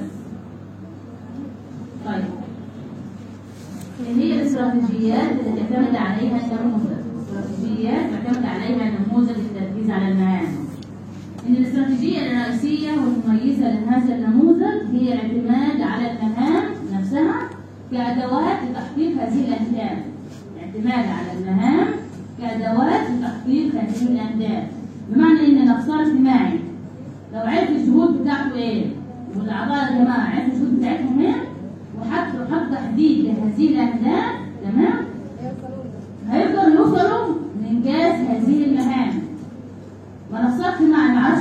Speaker 1: طيب. إيه هي الاستراتيجيات التي يعتمد عليها النموذج؟ الاستراتيجيات يعتمد عليها نموذج التركيز على المهام. إن الاستراتيجية الرئيسية والمميزة لهذا النموذج هي الاعتماد على المهام نفسها كأدوات لتحقيق هذه الأهداف. الاعتماد على المهام كأدوات لتحقيق هذه الأهداف. بمعنى إن الأخصائي الاجتماعي لو عرف الجهود بتاعته إيه والأعضاء الجماعة عرفوا الجهود بتاعتهم إيه وحط حط تحديد لهذه الأهداف تمام
Speaker 2: يوصلوا له
Speaker 1: هيقدروا يوصلوا لإنجاز هذه المهام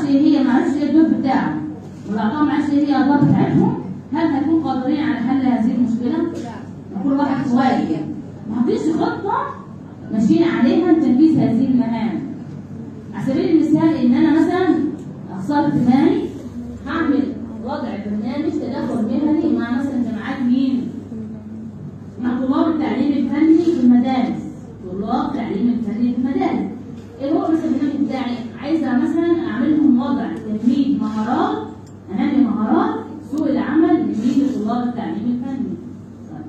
Speaker 1: عرفش ايه هي ما عرفش ايه الدور بتاعه والاعضاء ما عرفش ايه هي الادوار بتاعتهم هل هيكون قادرين على حل هذه المشكله؟
Speaker 2: لا
Speaker 1: كل واحد واجب ما فيش خطه ماشيين عليها لتنفيذ هذه المهام على سبيل المثال ان انا مثلا اخصائي اجتماعي هعمل وضع برنامج تدخل مهني مع مثلا جامعات مين؟ مع طلاب التعليم الفني في المدارس طلاب التعليم الفني في المدارس ايه هو مثلا البرنامج بتاعي عايزه مثلا اعمل لهم وضع تنميه مهارات انمي مهارات سوق العمل لمين طلاب التعليم الفني طيب.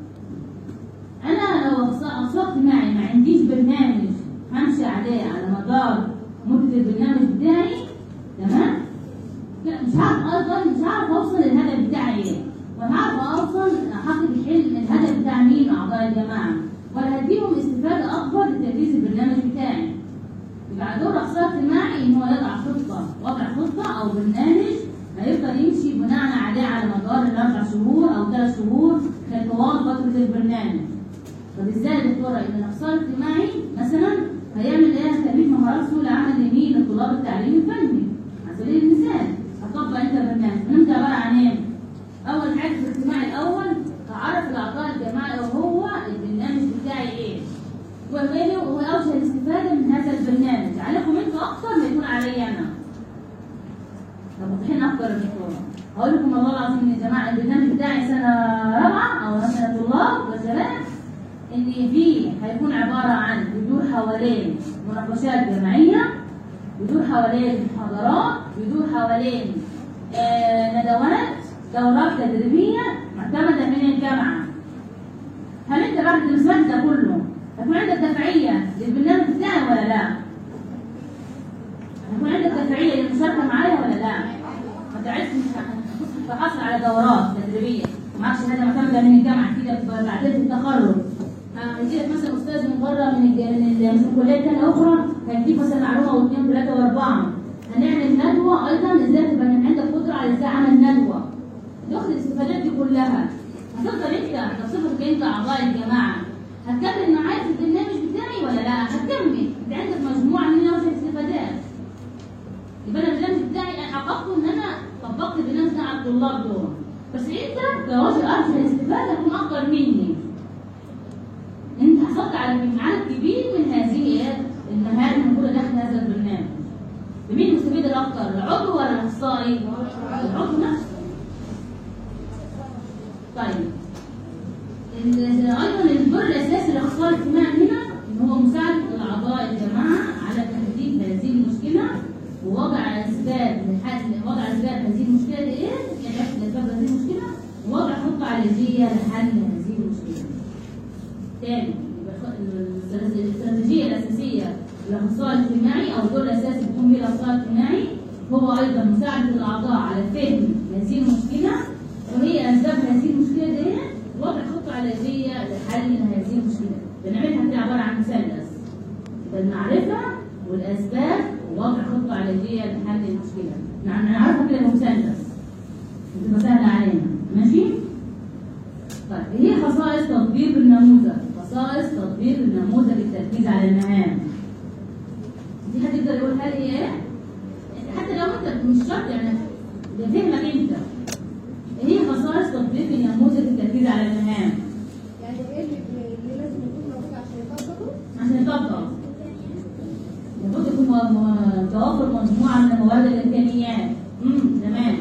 Speaker 1: انا لو اخصائي اجتماعي ما عنديش برنامج همشي عليه على مدار مده البرنامج بتاعي تمام لا مش هعرف اصلا مش هعرف اوصل للهدف بتاعي ايه ولا هعرف اوصل احقق الحلم الهدف بتاع مين اعضاء الجماعه ولا هديهم استفاده اكبر لتنفيذ البرنامج بتاعي يبقى دور اخصائي اجتماعي ان هو يضع خطه وضع خطه او برنامج هيفضل يمشي بناء عليه على مدار الاربع شهور او ثلاث شهور خلال طوال فتره البرنامج طب ازاي يا دكتوره ان الاخصائي الاجتماعي مثلا هيعمل ايه تنميه مهارات سوق العمل لمين لطلاب التعليم الفني على سبيل المثال هتطبق انت برنامج برنامج عباره عن ايه؟ اول حاجه في الاجتماع الاول تعرف الاعضاء الجماعي وهو البرنامج بتاعي ايه وايه هو اوجه الاستفاده من هذا البرنامج عليكم انتوا اكتر ما يكون علي انا طب واضحين اكتر يا دكتوره هقول لكم والله العظيم يا جماعه البرنامج بتاعي سنه رابعه او مثلا طلاب وشباب ان فيه هيكون عباره عن بيدور حوالين مناقشات جماعيه بيدور حوالين محاضرات بيدور حوالين آه ندوات دورات تدريبيه معتمده من الجامعه هل انت بعد ما سمعت ده كله هيكون عندك دفعيه للبرنامج بتاعي ولا لا؟ هيكون عندك دفعيه للمشاركه معايا ولا لا؟ ما تعرفش تحصل على دورات تدريبيه معكش شهاده معتمده من الجامعه كده بعدين التخرج هيجي لك مثلا استاذ من بره من الج- من ال- من كليه ثانيه اخرى هيديك مثلا معلومه واثنين وثلاثه واربعه هنعمل ندوه ايضا ازاي تبقى من عندك قدره على ازاي عمل ندوه تاخد الاستفادات دي كلها هتفضل انت بصفتك انت اعضاء الجماعه هتكمل معايا في البرنامج بتاعي ولا لا؟ هتكمل انت عندك مجموعه من وجه الاستفادات يبقى انا البرنامج بتاعي انا حققته ان انا طبقت البرنامج ده على الطلاب دول بس انت كوجه ارجح الاستفاده هتكون اكتر مني انت حصلت على عدد كبير من هذه المهام الموجوده داخل هذا البرنامج بمين المستفيد الاكثر العضو ولا الاخصائي العضو نفسه طيب ال- ايضا الدور الاساسي للاخصائي الاجتماعي هنا ان هو مساعده الاعضاء الجماعه على تحديد هذه المشكله ووضع اسباب لحل وضع اسباب هذه المشكله دي ايه؟ يعني عرفت اسباب هذه المشكله ووضع خطه علاجيه لحل هذه المشكله. تاني يبقى الخ- ال- الاستراتيجيه الاساسيه للاخصائي الاجتماعي او الدور الاساسي بيقوم به الاخصائي الاجتماعي هو ايضا مساعده الاعضاء على فهم هذه المشكله وهي اسباب هذه المشكله دي وضع خطه علاجيه لحل هذه المشكله بنعملها كده عباره عن مثلث يبقى المعرفه والاسباب ووضع خطه علاجيه لحل المشكله نع- نعرفها كده بمثلث بتبقى سهله علينا ماشي طيب هي خصائص تطبيق النموذج خصائص تطبيق النموذج التركيز على المهام دي حد يقدر يقول هل هي ايه حتى لو انت مش شرط يعني ده فهمك انت هي خصائص تطبيق النموذج التركيز على المهام
Speaker 2: يعني ايه اللي, اللي لازم يكون موجود عشان يطبقه؟
Speaker 1: عشان يطبق المفروض يكون م- م- توفر مجموعه من الموارد الامكانيات امم تمام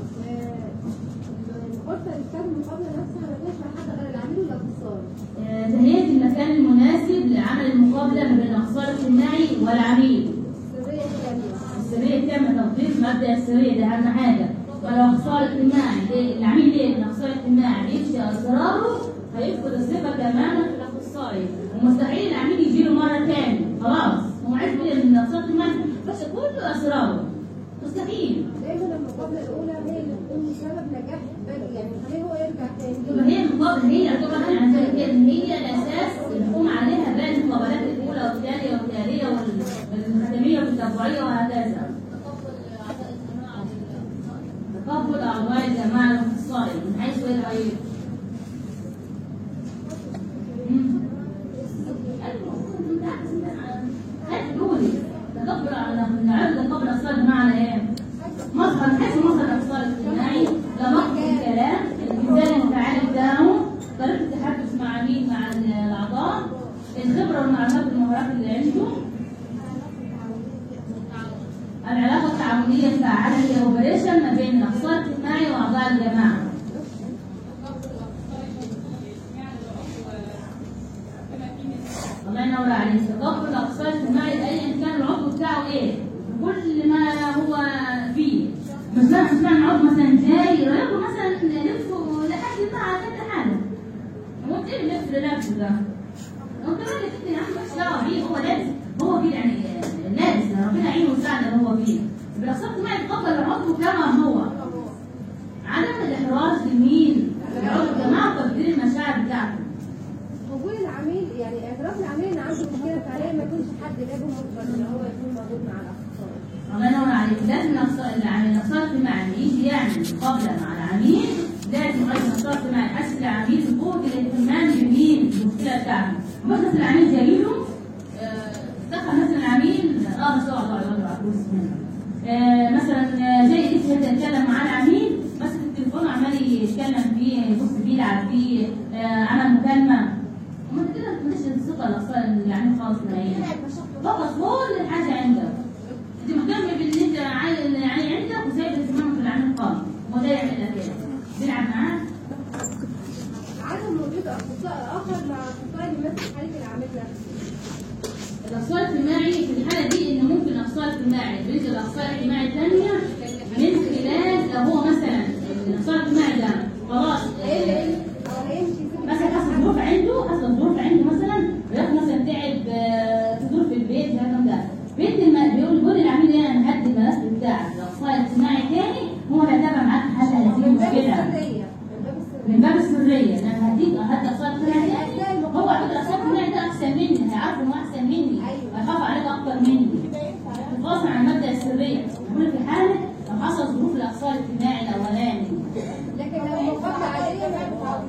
Speaker 2: الغرفه اللي بتاعت المقابله نفسها ما فيهاش حد غير العميل والاخصائي
Speaker 1: آه، تهيئه المكان المناسب لعمل المقابله ما بين الاخصائي الاجتماعي والعميل
Speaker 2: السريه الكامله
Speaker 1: السرية تم تطبيق مبدأ السرية ده أهم حاجة والأخصائي الاجتماعي ليه- العميل ليه الأخصائي الاجتماعي بيفشي أسراره هيفقد الثقة تماما في الأخصائي ومستحيل العميل يجي له مرة تاني خلاص هو عارف كده إن الأخصائي الاجتماعي فشل كل أسراره مستحيل
Speaker 2: دايما المقابله الاولى هي اللي بتكون سبب نجاح باقي يعني خليه هو يرجع تاني
Speaker 1: يبقى هي المقابلة هي طبعا يعني زي كده إن هي الأساس اللي بيقوم عليها باقي المقابلات الأولى والثانية والتالية وال- والختامية والتطوعية وهكذا تقبل أعضاء الجماعة الاخصائي من حيث الغير تقبل على نعرض تقبل أصلا بمعنى إيه؟ الخبرة والمعلومات والمهارات اللي عنده العلاقة التعاونية الفعالة هي الأوبريشن ما بين الأخصائي الاجتماعي وأعضاء الجماعة الله ينور عليك تقبل الاقصاء الاجتماعي ايا كان العضو بتاعه ايه كل ما هو فيه مش معنى مش معنى عضو مثلا جاي يقول مثلا لبسه لحد ما على كذا حاجه هو انت اللي لبس لنفسه ده هو كمان اللي انت يا عم مش دعوه بيه هو لابس هو فيه يعني لابس ربنا يعينه ويساعده اللي هو فيه بالاقصاء الاجتماعي يتقبل العضو كما هو عدم الاحراج لمين؟ لعضو الجماعه وتقدير المشاعر بتاعته
Speaker 2: قبول العميل يعني اعتراف العميل ان عنده مشكله فعليا ما يكونش حد جابه مجبر ان هو يكون موجود مع الاخصائي
Speaker 1: الله ينور عليك لازم الاخصائي العميل الاخصائي الاجتماعي لما يجي يعمل مقابله مع العميل لازم ايضا الاخصائي الاجتماعي يحسس العميل بقوه الاهتمام بمين بالمشكله بتاعته مش مثلا العميل جاي له آه، دخل مثلا العميل اه بس اقعد اقعد اقعد فلوس منه آه، مثلا آه، جاي لسه يتكلم مع العميل ماسك التليفون عمال يتكلم فيه يبص فيه يلعب فيه آه، عمل مكالمه ما انت كده مش الثقه الاخصائي العميل خالص نهائيا فقط كل حاجه عندك انت مهتم باللي انت عاي- يعني عندك وسايب اهتمامك بالعميل خالص هو ده يعمل لك كده بيلعب معاه
Speaker 2: عدم وجود اخصائي اخر مع اخصائي يمثل حاله العميل نفسه
Speaker 1: الاخصائي الاجتماعي في الحاله دي ان ممكن الاخصائي الاجتماعي بينزل الاخصائي الاجتماعي الثانيه من خلال لو هو مثلا الاخصائي الاجتماعي ده خلاص
Speaker 2: هيمشي او هيمشي
Speaker 1: مثلا حصل ظروف عنده حصل ظروف عنده مثلا وياخد مثلا تعب آه، في ظروف في البيت الكلام ده بيت الم... بيقول بيقول العميل ايه انا هدي الملف بتاعك الاخصائي الاجتماعي تاني هو هيتابع معاك حل هذه
Speaker 2: من باب
Speaker 1: المشكله
Speaker 2: السريه من باب السريه
Speaker 1: من باب السريه ان انا هديك هدي اخصائي اجتماعي هو على فكره الاخصائي الاجتماعي ده احسن مني هيعرف انه احسن مني
Speaker 2: أيوة.
Speaker 1: هيخاف عليك اكتر مني تتواصل عن مبدا السريه يقول في حاله لو حصل ظروف الاخصائي الاجتماعي الاولاني
Speaker 2: لكن لو مقابله عاديه ما ينفعش.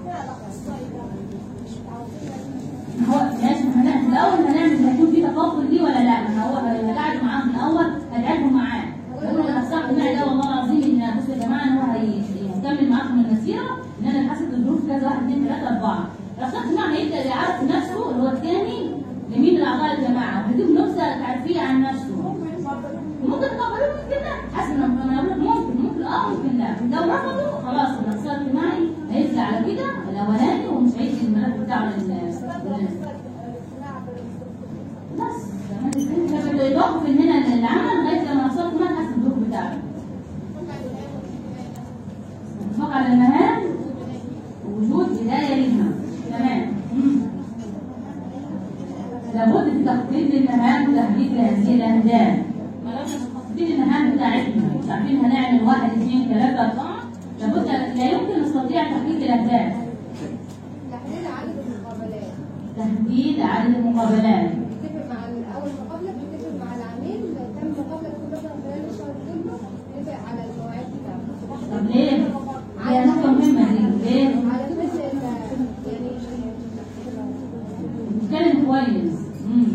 Speaker 1: هو ماشي ما هنعمل الاول هنعمل هيكون في تقبل ليه ولا لا ما هو هيقعد معاهم الاول هتعبهم معاه يقول له انا صح معي ده والله العظيم ان بصوا يا جماعه ان هو هيكمل معاكم المسيره ان انا حاسس الظروف كذا واحد اثنين ثلاثه اربعه الشخص الجماعه هيبدا يعرف نفسه اللي هو الثاني لمين من اعضاء الجماعه وهيديهم نبذه تعريفيه عن نفسه ممكن تقبلوه ممكن لا حسب ما انا بقول لك ممكن ممكن اه ممكن لا لو رفضوا خلاص الاقتصاد الاجتماعي هيطلع على كده الاولاني ومش هيدي الملف بتاعه لل لل- بس يوقف من هنا للعمل لغايه لما وصلت ما حسب الظروف بتاعته اتفق على المهام ووجود بدايه ليها تمام مم. لابد في تخطيط المهام وتحديد هذه الاهداف تخطيط المهام بتاعتنا مش عارفين هنعمل واحد اثنين ثلاثه اربعه لابد لا يمكن نستطيع تحديد الاهداف
Speaker 2: تحديد عدد المقابلات
Speaker 1: تحديد عدد المقابلات
Speaker 2: بتتفق مع اول مقابله بتتفق مع العميل لو تم مقابله تكون مثلا خلال الشهر كله نتفق على المواعيد بتاعته
Speaker 1: طب ليه؟ هي نقطة مهمة دي ليه؟
Speaker 2: على اساس ال- يعني
Speaker 1: بيتكلم كويس مم.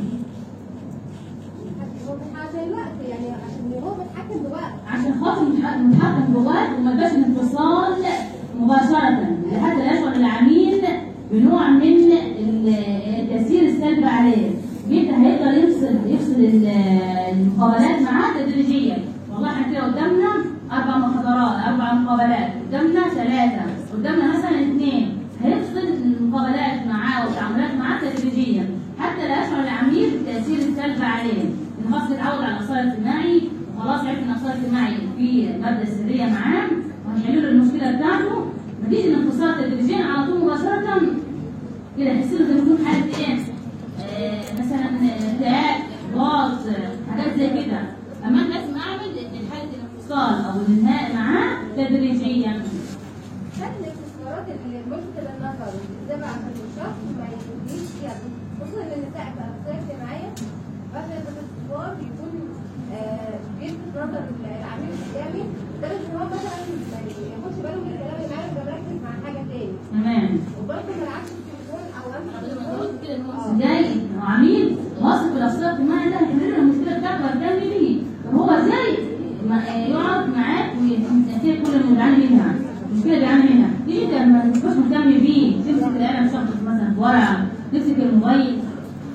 Speaker 2: هو عشان الوقت يعني عشان هو متحكم بوقت
Speaker 1: عشان خاطر نتح- نتحكم جواه وما يبقاش انفصال مباشرة لحتى لا يشعر العميل بنوع من ال- التأثير السلبي عليه بيبقى هيقدر يفصل يفصل ال- المقابلات معاه تدريجيا والله احنا كده قدامنا أربع محاضرات أربع مقابلات قدامنا ثلاثة قدامنا مثلا اثنين هيفصل المقابلات معاه والتعاملات معاه تدريجيا حتى لا يشعر العميل بالتأثير السلبي عليه إن خلاص اتعود على الإقصاء الاجتماعي وخلاص عرف ان الإقصاء الاجتماعي في مبدأ السرية معاه وهيحلوا له المشكلة بتاعته نتيجة الانفصال تدريجيا على طول مباشرة كده يحس له زي ما يكون حالة ايه؟ آه، مثلا اكتئاب ضغط حاجات زي كده اما أنا لازم اعمل حالة الانفصال او الانهاء معاه تدريجيا
Speaker 2: شكل الاستثمارات اللي ملفت للنظر والجذابة عشان الشخص ما يجيش يعني خصوصا ان النساء في اخلاق اجتماعية فاحنا الاستثمار بيكون آه، بيلفت نظر العميل القدامي لدرجة ان هو مثلا ما ياخدش باله من الكلام اللي معاه يبقى مركز مع حاجة تاني
Speaker 1: تمام
Speaker 2: وبرضه ما يلعبش التليفون او امسك
Speaker 1: ازاي عميل واثق في الاخصائي الاجتماعي ده هيحل له المشكله بتاعته ويهتم بيه طب هو ازاي ما- يقعد معاك وينتهي كل اللي بيعاني منها المشكله اللي بيعاني منها تيجي انت ما تبقاش مهتم بيه تمسك القلم شخص مثلا في ورقه تمسك الموبايل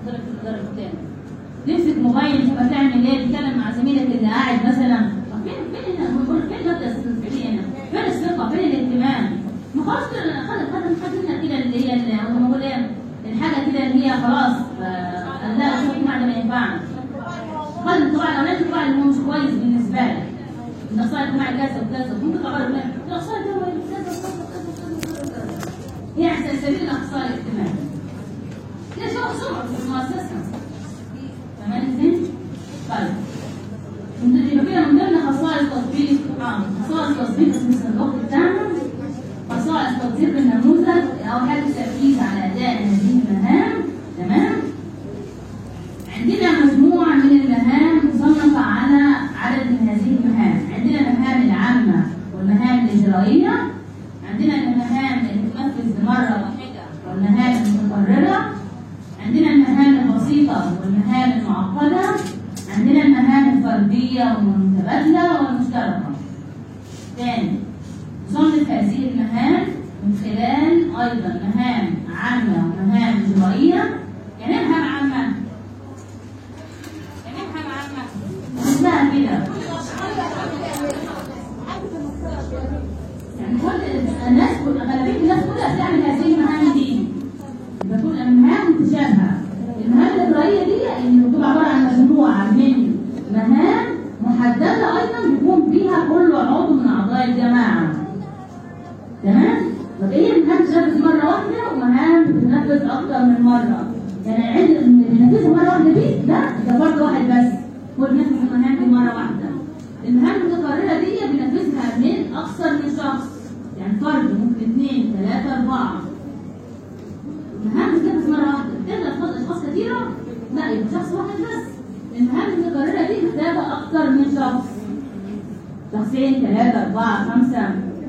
Speaker 1: تختلف في الدرجه الثانيه تمسك موبايل تبقى تعمل ايه تتكلم مع زميلك اللي قاعد مثلا طب فين فين هنا بقول فين الماده السلفيه هنا فين الثقه فين الاهتمام ما خلاص كده خد خد خدنا كده اللي هي اللي هو بقول ايه الحاجه كده اللي هي خلاص آه، لا شوف المعنى ده ما ينفعش خد الطباع الاولاني الطباع اللي هو مش كويس بالنسبه لك النصائح الاجتماعي كذا وكذا ممكن تغير منها النصائح ده هو كذا وكذا وكذا وكذا وكذا يعني سلسبيل الاخصائي الاجتماعي ليش هو سمعه في المؤسسه تمام ازاي؟ طيب من- يبقى كده من ضمن خصائص تطبيق اه خصائص تطبيق اسم الوقت بتاعنا خصائص تطبيق النموذج اول حاجه التركيز على اداء هذه المهام تمام عندنا مجموعة من المهام مصنفة على عدد من هذه المهام عندنا المهام العامة والمهام الإجرائية عندنا المهام اللي تنفذ بمرة واحدة والمهام المتكررة عندنا المهام البسيطة والمهام المعقدة عندنا المهام الفردية والمتبادلة والمشتركة ثاني نصنف هذه المهام من خلال أيضا مهام عامة ومهام إجرائية يعني إيه مهام عامة يعني إيه مهام عامة اسمها كده يعني كل الناس كل غالبية الناس كلها بتعمل هذه المهام دي بتكون المهام متشابهة المهام الإجرائية دي اللي بتبقى عبارة عن مجموعة من مهام محددة أيضا بيكون فيها كل عضو من أعضاء الجماعة تمام؟ طب ايه المهام بتتنفذ مرة واحدة ومهام بتتنفذ أكتر من مرة يعني عند اللي بينفذها مرة واحدة دي لا ده فرد واحد بس هو بينفذ المهام دي مرة واحدة المهام المتكررة دي بينفذها من أكثر من شخص يعني فرد ممكن اثنين ثلاثة أربعة المهام بتنفذ مرة واحدة بتقدر تاخد أشخاص كثيرة لا يبقى شخص واحد بس المهام المتكررة دي محتاجة أكتر من شخص شخصين ثلاثة أربعة خمسة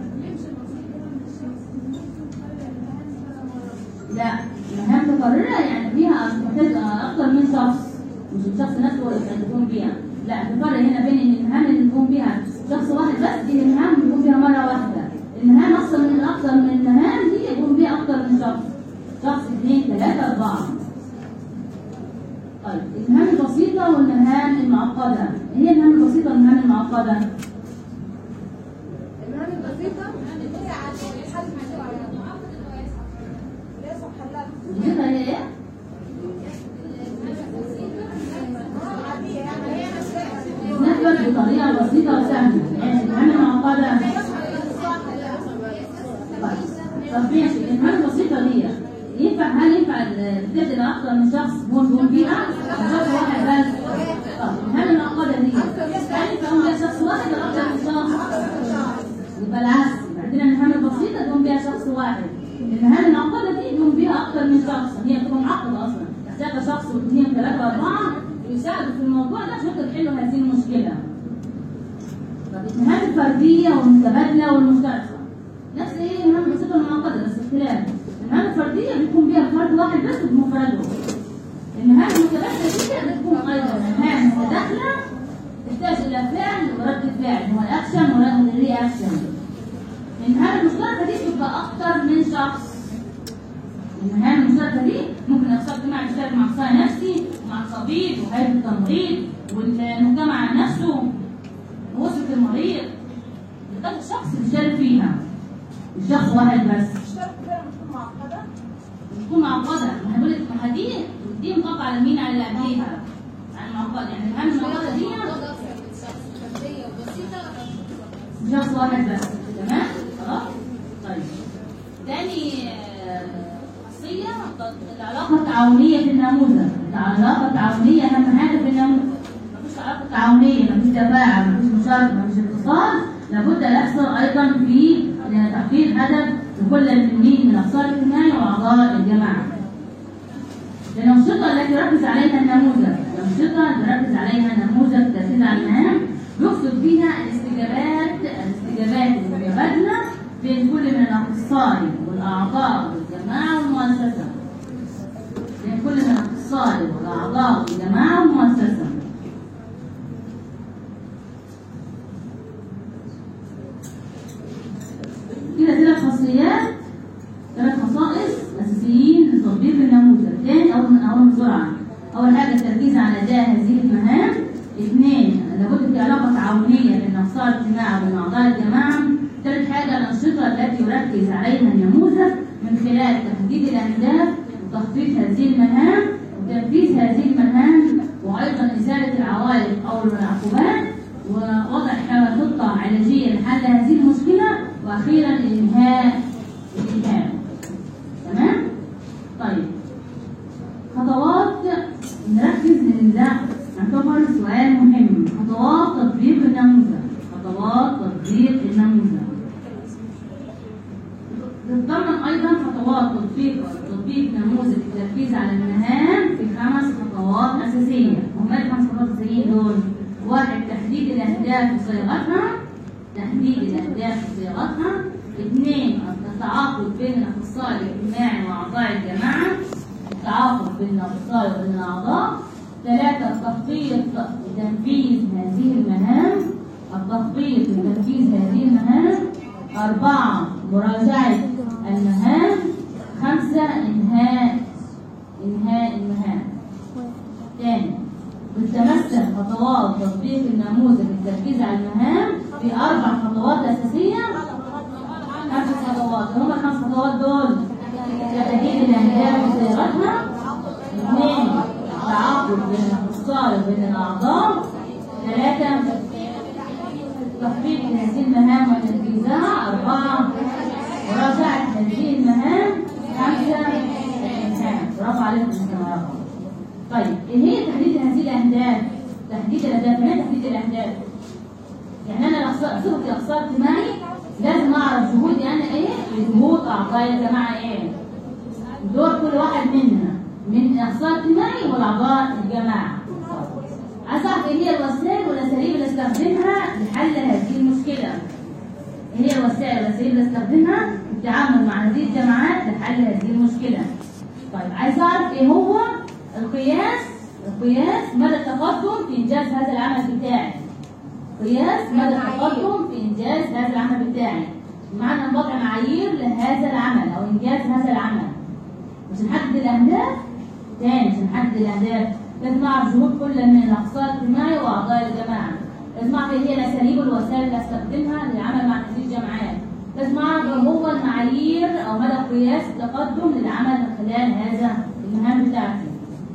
Speaker 1: لا مهام متكررة يعني فيها محتاج أكتر من شخص مش الشخص نفسه هو اللي يقوم بيها لا الفرق هنا بين ان المهام اللي بيقوم بيها شخص واحد بس دي المهام اللي بيقوم بيها مرة واحدة المهام أكثر من أكثر من المهام دي يقوم بيها أكتر من شخص شخص اثنين ثلاثة أربعة طيب المهام البسيطة والمهام المعقدة ايه هي المهام البسيطة والمهام المعقدة؟
Speaker 2: المهام البسيطة هي عن حل مشروع ليس حلال
Speaker 1: البسيطة هي ايه؟
Speaker 2: عادية يعني هي
Speaker 1: نفذ بطريقة بسيطة وسهلة يعني المهام المعقدة طب ماشي المهام البسيطة دي ينفع هل ينفع تبدأ أكتر من شخص هو يقوم بيها؟ شخص واحد بس طب المهام المعقدة دي هل ينفع يقوم بيها شخص واحد ولا أكتر من شخص؟ يبقى العكس عندنا المهام البسيطة يقوم بيها شخص واحد المهام المعقدة دي يقوم بيها أكتر من شخص هي بتبقى معقدة أصلا محتاجة شخص واثنين ثلاثة وأربعة يساعدوا في الموضوع ده عشان يقدروا يحلوا هذه المشكلة طب المهام الفردية والمتبادلة والمشتركة نفس ايه المهام البسيطة والمعقدة بس اختلاف المهام الفردية بيكون بيها فرد واحد بس بمفرده المهام المتبادلة دي بتكون أيضا مهام متداخلة تحتاج إلى فعل ورد فعل هو الأكشن والرياكشن المهام المشتركة دي بتبقى أكتر من شخص المهام المشتركة دي ممكن أخصائي اجتماعي يشترك مع أخصائي نفسي مع الطبيب وهيئة التمريض والمجتمع نفسه ووسط المريض بتاخد شخص يشارك فيها مش شخص واحد بس
Speaker 2: اشترك كده بتكون معقدة
Speaker 1: بتكون معقدة ما هقول لك ما دي دي مطبقة على مين على اللي قبليها على المعقدة يعني المهام المعقدة دي مش شخص واحد بس تمام خلاص طيب تاني آه، خاصية العلاقة التعاونية في النموذج العلاقة التعاونية أهم حاجة في النموذج مفيش علاقة تعاونية مفيش تفاعل مفيش مشاركة مفيش اتصال لابد أن يحصل أيضا في تحقيق هدف لكل المسلمين من أخصائي الاجتماعي وأعضاء الجماعة الأنشطة التي يركز عليها النموذج الأنشطة التي يركز عليها نموذج تركيز على المهام يقصد بها الاستجابات الاستجابات المتبادلة بين كل من الأخصائي والأعضاء والجماعة والمؤسسة بين كل من الأخصائي والأعضاء والجماعة والمؤسسة كده ثلاث خاصيات ثلاث خصائص أساسيين لتطبيق النموذج تاني أول من أول بسرعة اول حاجه التركيز على اداء هذه المهام اثنين لابد في علاقه تعاونيه بين اقصاء الاجتماع وبين اعضاء الجماعه ثالث حاجه الانشطه التي يركز عليها النموذج من خلال تحديد الاهداف وتخطيط هذه المهام وتنفيذ هذه المهام وايضا ازاله العوائق او العقوبات ووضع خطه علاجيه لحل هذه المشكله واخيرا انهاء الاتهام تمام طيب خطوات نركز لان ده يعتبر سؤال مهم خطوات تطبيق النموذج خطوات تطبيق النموذج تتضمن ايضا خطوات تطبيق تطبيق نموذج التركيز على المهام في خمس خطوات اساسيه هم إيه الخمس خطوات الاساسيه دول واحد تحديد الاهداف وصياغتها تحديد الاهداف وصياغتها اثنين التعاقد بين الاخصائي الاجتماعي واعضاء الجماعه التعاقد بين الاخصائي وبين الاعضاء ثلاثه التخطيط لتنفيذ هذه المهام التخطيط لتنفيذ هذه المهام أربعة مراجعة المهام خمسة إنهاء إنهاء المهام ثاني بتتمثل خطوات تطبيق النموذج التركيز على المهام في أربع خطوات أساسية خمس خطوات هم الخمس خطوات دول تحديد الأهداف وصياغتها اثنين تعاقد بين الأخصائي وبين الأعضاء ثلاثة تخفيف هذه المهام وتنفيذها أربعة مراجعة هذه المهام خمسة الإنسان برافو عليكم يا طيب إيه هي تحديد هذه الأهداف؟ تحديد الأهداف، ما هي تحديد الأهداف؟ يعني أنا الأخصائي صفتي أخصائي اجتماعي لازم أعرف جهودي أنا إيه وجهود أعضاء الجماعة إيه؟ دور كل واحد مننا من أخصائي اجتماعي والأعضاء الجماعة عايز اعرف ايه هي الوسائل والاساليب اللي استخدمها لحل هذه المشكله ايه هي الوسائل والاساليب اللي استخدمها في التعامل مع هذه الجماعات لحل هذه المشكله طيب عايز اعرف ايه هو القياس القياس مدى التقدم في انجاز هذا العمل بتاعي قياس مدى التقدم في انجاز هذا العمل بتاعي بمعنى وضع معايير لهذا العمل او انجاز هذا العمل مش نحدد الاهداف تاني مش نحدد الاهداف لازم اعرف جهود كل من الاقصاء الاجتماعي واعضاء الجماعه لازم اعرف ايه هي الاساليب والوسائل اللي استخدمها للعمل مع هذه الجماعات لازم اعرف ايه هو المعايير او مدى قياس التقدم للعمل من خلال هذا المهام بتاعتي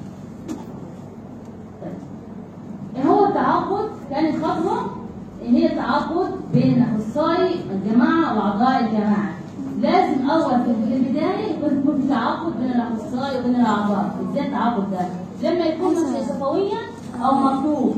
Speaker 1: طيب. ايه هو التعاقد ثاني خطوه ايه هي التعاقد بين اخصائي الجماعه واعضاء الجماعه لازم اول في البدايه يكون في تعاقد بين الاخصائي وبين الاعضاء ازاي التعاقد ده لما يكون مثلا شفويا او مكتوب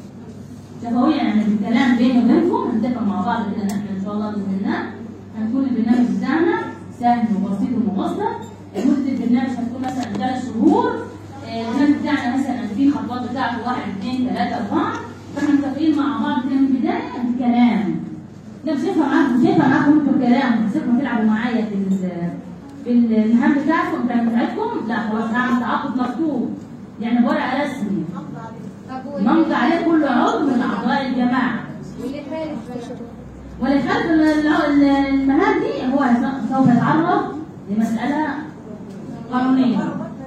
Speaker 1: شفويا يعني الكلام بيني وبينكم هنتفق مع بعض كده ان احنا ان شاء الله باذن الله هنكون البرنامج بتاعنا سهل وبسيط ومبسط مده البرنامج هتكون مثلا ثلاث شهور البرنامج بتاعنا مثلا في خطوات بتاعته واحد اثنين ثلاثه اربعه فاحنا متفقين مع بعض كده من البدايه الكلام ده مش هينفع معاكم مش هينفع معاكم انتوا الكلام تسيبكم تلعبوا معايا في في المهام بتاعتكم بتاعتكم لا خلاص هعمل تعاقد مكتوب يعني بورقه رسمي
Speaker 2: طب
Speaker 1: ممضي عليه كل عضو من اعضاء الجماعه
Speaker 2: واللي خالف بقى
Speaker 1: واللي خلف ال- ال- المهام دي هو سوف يتعرض لمساله قانونيه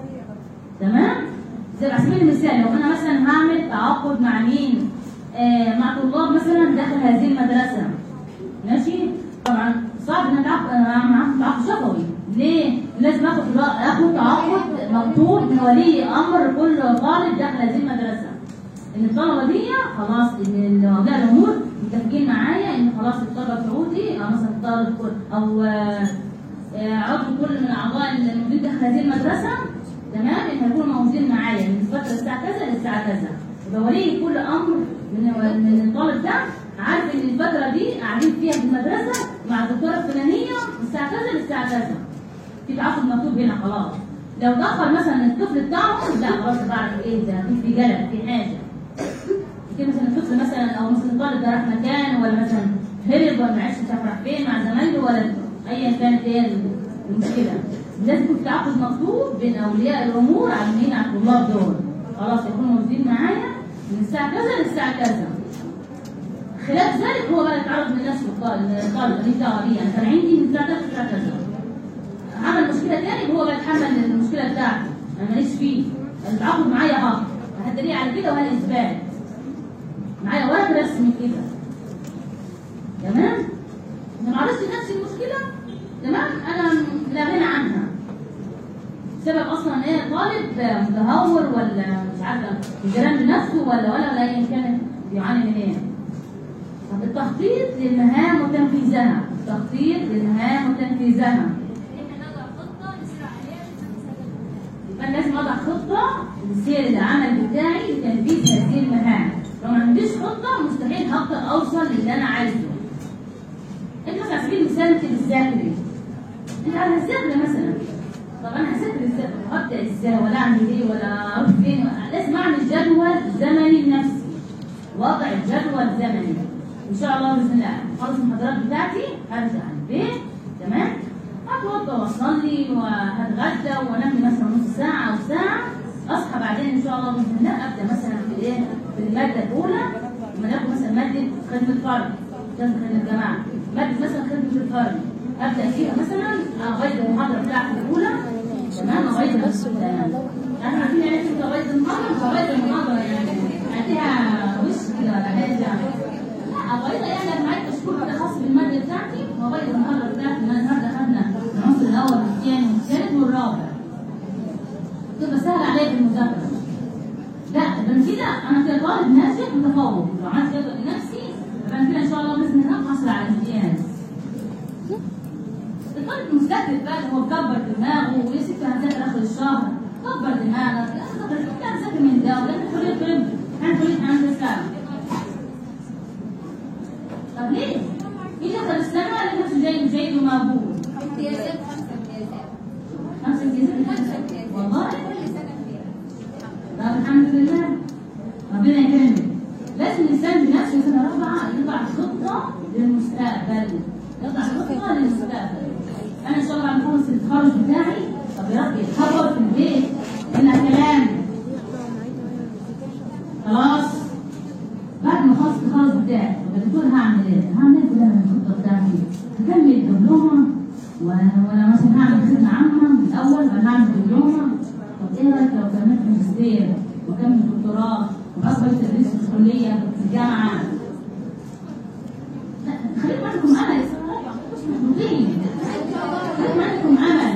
Speaker 1: تمام زي على سبيل المثال لو انا مثلا هعمل تعاقد مع مين آه مع طلاب مثلا داخل هذه المدرسه ماشي طبعا صعب ان اتعاقد انا معاهم تعاقد شفوي ليه؟ لازم اخد اخد تعاقد مكتوب من ولي امر كل طالب داخل هذه المدرسه ان الطلبه دي خلاص ان اولياء الامور متفقين معايا ان خلاص الطلبه بتوعي او مثلا الطالب كل او آه، آه، عضو كل من اعضاء الموجودين داخل هذه المدرسه تمام ان هيكونوا موجودين معايا من فتره الساعه كذا للساعه كذا يبقى ولي كل امر من من الطالب ده عارف ان الفتره دي قاعدين فيها في المدرسه مع الدكتوره الفلانيه من الساعه كذا للساعه كذا في تعاقد مكتوب هنا خلاص لو دخل مثلا الطفل بتاعهم لا خلاص بعرف ايه ده في في جلد في حاجه كده مثلا الطفل مثلا او مثلا الطالب ده راح مكان ولا مثلا هرب ولا ما عرفش مش عارف راح فين مع زمايله ولا ايا كانت هي المشكله لازم يكون في تعاقد مكتوب بين اولياء الامور على مين على الطلاب دول خلاص يكونوا موجودين معايا من الساعه كذا للساعه كذا خلاف ذلك هو بقى يتعرض لنفسه الطالب الطالب ماليش دعوه بيه انا كان عندي من الساعه كذا للساعه كذا عمل مشكله تاني هو بقى يتحمل المشكله بتاعته انا ماليش فيه التعاقد معايا اهو هتدليل على كده وهذا اثبات معايا ورق رسمي كده تمام انا معرفش نفس المشكله تمام انا لا غنى عنها سبب اصلا ايه طالب متهور ولا مش عارفه الجيران بنفسه ولا ولا ولا ايا كان بيعاني من ايه طب التخطيط للمهام وتنفيذها التخطيط للمهام وتنفيذها يبقى لازم اضع خطه لسير العمل بتاعي لتنفيذ هذه المهام لو ما عنديش خطه مستحيل هقدر اوصل للي انا عايزه انت مثلا على سبيل المثال انت بتذاكري انت عايزه تذاكري مثلا طب انا هذاكر ازاي طب هبدا ازاي ولا اعمل ايه ولا اروح فين لازم اعمل جدول زمني لنفسي وضع جدول زمني ان شاء الله باذن الله خلص المحاضرات بتاعتي هرجع البيت تمام هتوضى واصلي وهتغدى وانام لي مثلا نص ساعه او ساعه اصحى بعدين ان شاء الله باذن الله ابدا مثلا في ايه في الماده الاولى لما ناخد مثلا ماده خدمه الفرد خدمه الجماعه ماده مثلا خدمه الفرد ابدا فيها مثلا اغير المحاضره بتاعتي الاولى تمام اغير بس احنا عارفين يعني انت اغير المحاضره اغير المحاضره يعني اديها وش كده ولا حاجه لا اغير يعني انا معايا كشكول كده خاص بالماده بتاعتي واغير المحاضره بتاعتي ما النهارده خدنا العنصر الاول والثاني والثالث والرابع تبقى سهل عليا في المذاكره لا يبقى كده انا كده طالب ناجح متفوق لو عملت جدول لنفسي يبقى أنا كده ان شاء الله باذن الله هحصل على امتياز الطالب المستهدف بقى اللي هو مكبر دماغه ويا ستي هنذاكر اخر الشهر كبر دماغك لا هنذاكر من ده ولا كليه طب انا كليه هندسه طب ليه؟ يجي اخر السنه اللي نفسه جاي جيد ومقبول
Speaker 2: امتيازات خمسة امتيازات
Speaker 1: خمسة امتيازات
Speaker 2: خمسة امتيازات
Speaker 1: والله
Speaker 2: كل سنة فيها
Speaker 1: طب الحمد لله ربنا يكرمك لازم الانسان بنفسه سنه رابعه يضع خطه للمستقبل يضع خطه للمستقبل انا ان شاء الله بعد ما اخلص التخرج بتاعي طب يا ربي اتخرج في البيت هنا كلام خلاص بعد ما اخلص التخرج بتاعي طب يا دكتور هعمل ايه؟ هعمل ايه كده من الخطه بتاعتي؟ هكمل دبلومه ولا ولا مثلا هعمل خدمه عامه من الاول ولا هعمل دبلومه طب ايه رايك لو كملت ماجستير وكمل دكتوراه وبقى تدريس في الكليه في الجامعه لا خليكم عندكم امل مش محبوطين خليكم عندكم امل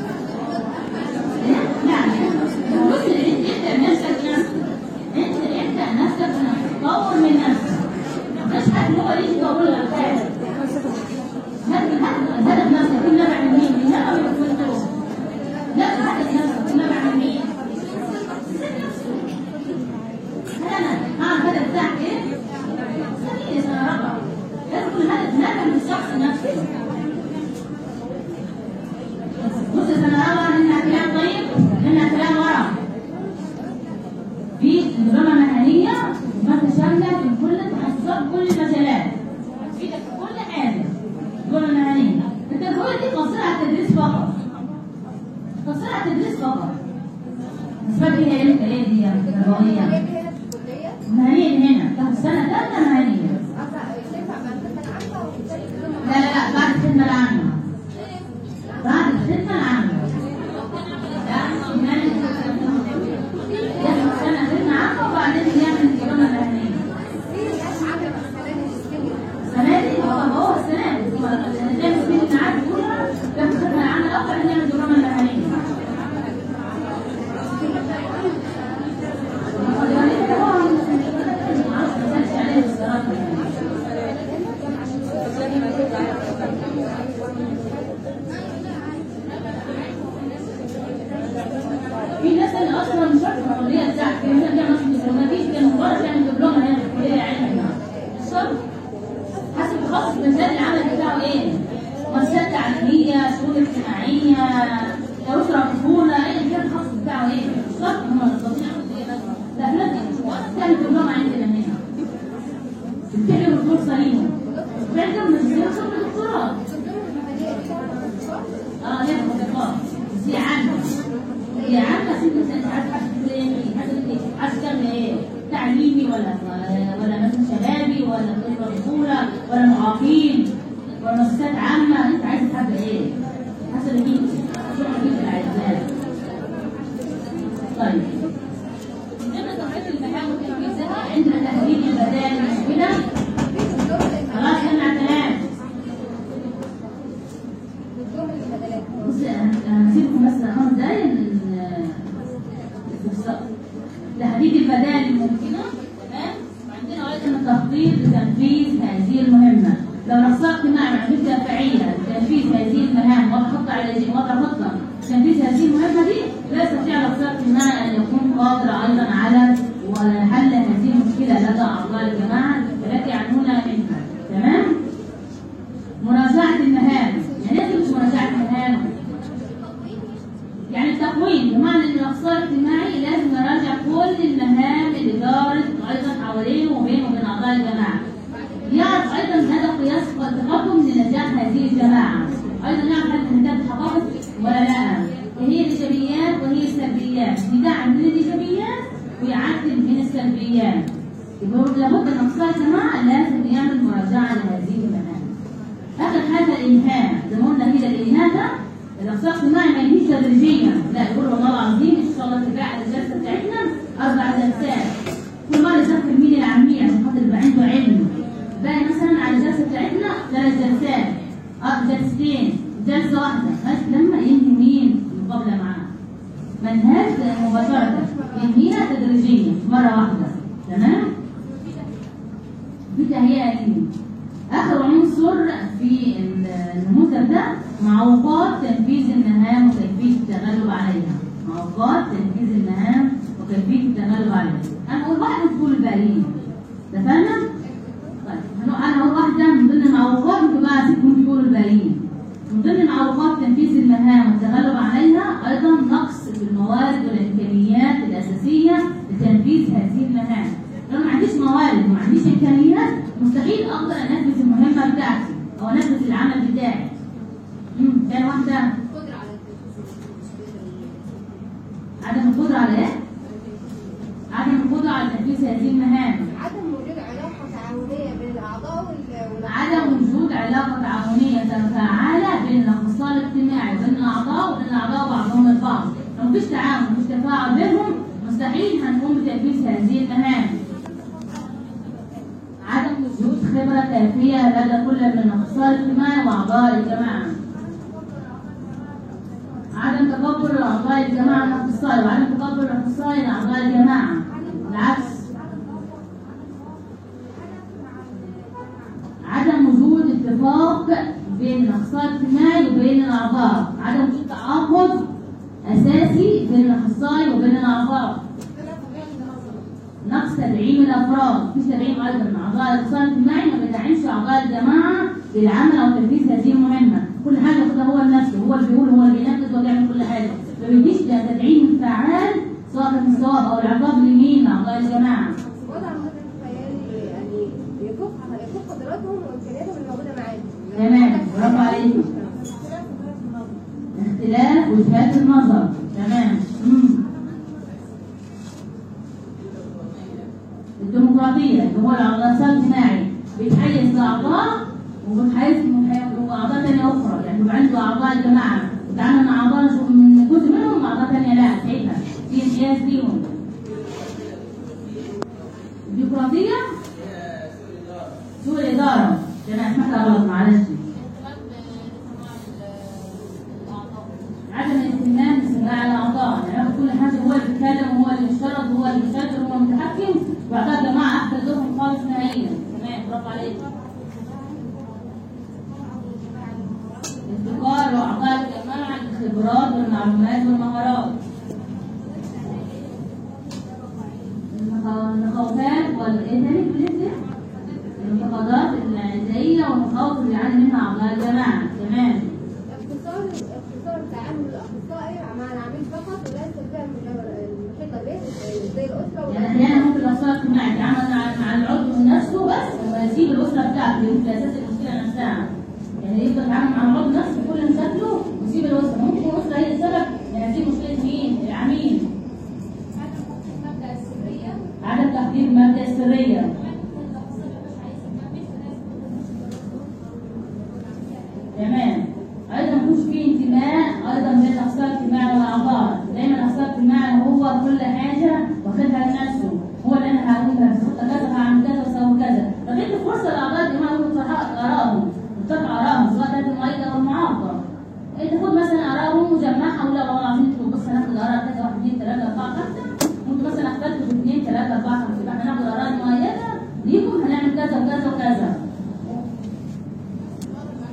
Speaker 1: يعني بص انت ابدا نفسك نفسك انت ابدا نفسك طور من نفسك مش حد هو يجي يقول لك حاجه هدف هدف نفسك كل نبع من مين؟ من نبع من الفلتر لا هدف نفسك كل نبع من مين؟ انا ها الهدف بتاعك ايه؟ خليني سنه رابعه لازم يكون الهدف نابع من الشخص نفسه بص سنه رابعه منها كلام طيب منها كلام ورا في دبلومه مهنيه متشامله في كل التخصصات كل المجالات تفيدك في كل حاجه دبلومه مهنيه التجربه دي قاصره على التدريس فقط قاصره على التدريس فقط بالنسبه لي هي امتى ايه دي يا تربويه
Speaker 2: هي هنا في الكلية
Speaker 1: مهنيه هنا تاخد سنه ثالثه مهنيه
Speaker 2: أصلا ينفع بعد الخدمة العامة وبالتالي كلهم
Speaker 1: لا لا لا بعد الخدمه العامه بعد الخدمه العامه لا مهني ياخد سنه خدمه عامه وبعدين يعمل دبلومه مهنيه
Speaker 2: في ناس عملت السنة دي تشتغل
Speaker 1: السنه دي هو هو السنه دي هو السنتين في سنين العام الاولى ياخد الخدمه العامه الاول بعدين يعمل دبلومه مهنيه في ناس اللي اصلا مش عارفه الكليه بتاعت في ناس بيعمل اصلا دبلومه مفيش كان مجرد يعمل دبلومه هنا في الكليه علمي الشرط حسب تخصص مجال العمل بتاعه ايه؟ مؤسسات تعليميه، شؤون اجتماعيه، اسره طفوله، ايا كان التخصص بتاعه ايه؟ الشرط هم التطبيق لا لا تعمل دبلومه عندنا هنا. تتبع الفرصه ليهم. بعد ما تجيب دكتوراه. اه هي دكتوراه. دي عامه. هي عامه ست سنين عايز حد ايه؟ عايز تعمل ايه؟ تعليمي ولا ولا مثلا شبابي ولا طفل طفوله ولا معاقين ولا مؤسسات عامه انت عايز حد ايه؟ حسب مين؟ شو مين اللي عايزاه؟ طيب قادر ايضا على وحل هذه المشكله لدى اعضاء الجماعه التي يعانون منها تمام مراجعه المهام يعني ايه مش مراجعه المهام يعني التقويم بمعنى ان الاخصائي الاجتماعي لازم يراجع كل المهام اللي دارت ايضا حواليه وبينه وبين اعضاء الجماعه يعرف ايضا هذا قياس التقدم لنجاح هذه الجماعه ايضا يعرف هل النتائج اتحققت ولا لا هي الايجابيات وهي السلبيات يدعم من الايجابيات ويعدل من السلبيات يبقى لابد ان اخصائي الجماعه لازم يعمل مراجعه لهذه المهام اخر حاجه الالهام زي ما قلنا كده الالهام ده الاخصائي الاجتماعي ما يجيش تدريجيا لا يقول والله العظيم ان شاء الله اتباع الجلسه بتاعتنا اربع جلسات كل مره يذكر مين العميل عشان خاطر يبقى عنده علم باقي مثلا على الجلسه بتاعتنا ثلاث جلسات اه جلستين جلسه واحده بس لما ينهي مين المقابله معاه منهاج مباشره ينهيها تدريجيا مره واحده تمام بتهيئه ليه اخر عنصر في النموذج ده معوقات تنفيذ المهام وكيفيه التغلب عليها معوقات تنفيذ المهام وكيفيه التغلب عليها انا اقول واحد وتقول الباقيين اتفقنا؟ طيب هنو- انا اقول واحده من ضمن المعوقات انتوا بقى سيبكم تقولوا الباقيين من ضمن معوقات تنفيذ المهام والتغلب عليها ايضا نقص في الموارد والامكانيات الاساسيه لتنفيذ هذه المهام لو ما عنديش موارد وما عنديش امكانيات مستحيل اقدر انفذ المهمه بتاعتي او انفذ العمل بتاعي امم تاني واحده
Speaker 2: القدرة على
Speaker 1: عدم القدره على ايه؟ عدم القدره على تنفيذ هذه المهام
Speaker 2: عدم وجود علاقة تعاونية بين الأعضاء وال- والأعضاء.
Speaker 1: عدم وجود علاقة تعاونية فعالة بين الأخصائي الاجتماعي وبين الأعضاء وبين الأعضاء بعضهم البعض. لو مفيش تعاون ومفيش تفاعل بينهم مستحيل هنقوم بتنفيذ هذه المهام. عدم وجود خبرة كافية لدى كل من الأخصائي الاجتماعي وأعضاء الجماعة. عدم تقبل أعضاء الجماعة الأخصائي وعدم تقبل الأخصائي لأعضاء الجماعة. بالعكس عدم وجود اتفاق بين الاخصائي الاجتماعي وبين الاعضاء عدم وجود تعاقد اساسي بين الاخصائي وبين الاعضاء نقص تدعيم الافراد مفيش تدعيم ايضا من اعضاء الاخصائي الاجتماعي ما بيدعمش اعضاء الجماعه للعمل او تنفيذ هذه المهمه كل حاجه كده هو لنفسه هو اللي بيقول هو اللي بينفذ هو اللي بيعمل كل حاجه ما بيديش ده تدعيم فعال سواء كان الثواب او العقاب لمين لاعضاء الجماعه
Speaker 2: وضع مدرب خيالي يعني يفوق يفوق قدراتهم وامكانياتهم الموجوده معاهم
Speaker 1: تمام برافو عليكم اختلاف وجهات النظر تمام مم. الديمقراطية اللي هو الأخصائي الاجتماعي بيتحيز لأعضاء وبيتحيز وأعضاء تانية أخرى يعني بيبقى عنده أعضاء الجماعة بيتعامل مع أعضاء من جزء منهم وأعضاء تانية لا ساعتها في امتياز ليهم الديمقراطية سوء الإدارة تمام سمعتها غلط معلش عدم الاهتمام باستماع الاعضاء يعني ياخد كل حاجه هو اللي بيتكلم وهو اللي بيشترط وهو اللي بيسيطر وهو المتحكم واعضاء الجماعه احسن لهم خالص نهائيا تمام برافو عليك ابتكار واعضاء الجماعه الخبرات والمعلومات والمهارات المخ- المخاوفات والايه تاني بالنسبه الانتقادات العزائيه والمخاوف اللي يعاني منها اعضاء الجماعه تمام
Speaker 2: اختصار اختصار تعامل الاخصائي مع العميل فقط وليس الفئه المحيطه به زي الاسره
Speaker 1: يعني
Speaker 2: والأهل.
Speaker 1: احيانا ممكن الاخصائي الاجتماعي يتعامل مع مع العضو من نفسه بس ويسيب الاسره بتاعته اللي في اساس المشكله نفسها يعني يفضل يتعامل مع العضو نفسه بكل مشاكله ويسيب الاسره ممكن الاسره هي السبب لهذه المشكله مين؟ العميل
Speaker 2: مبدا السريه
Speaker 1: عدم تقدير مبدا السريه تمام ايضا مش في انتماء ايضا بين الاخصائي الاجتماعي والاعضاء دايما الاخصائي الاجتماعي هو كل حاجه واخدها لنفسه هو اللي انا هقولها خطه كذا هعمل كذا واسوي كذا فغير فرصه لاعضاء الجماعه يقولوا ارائهم اتفق ارائهم سواء كانت المؤيده او المعارضه انت خد مثلا ارائهم وجمعها ولا والله العظيم انتوا بص هناخد اراء كذا واحد اثنين ثلاثه اربعه خمسه وانتوا مثلا اختلفتوا في اثنين ثلاثه اربعه خمسه يبقى احنا هناخد اراء مؤيده ليكم هنعمل كذا وكذا وكذا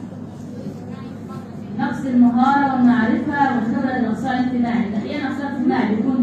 Speaker 1: نقص المهارة والمعرفة والخبرة للأخصائي الاجتماعي، تخيل الأخصائي الاجتماعي بيكون ده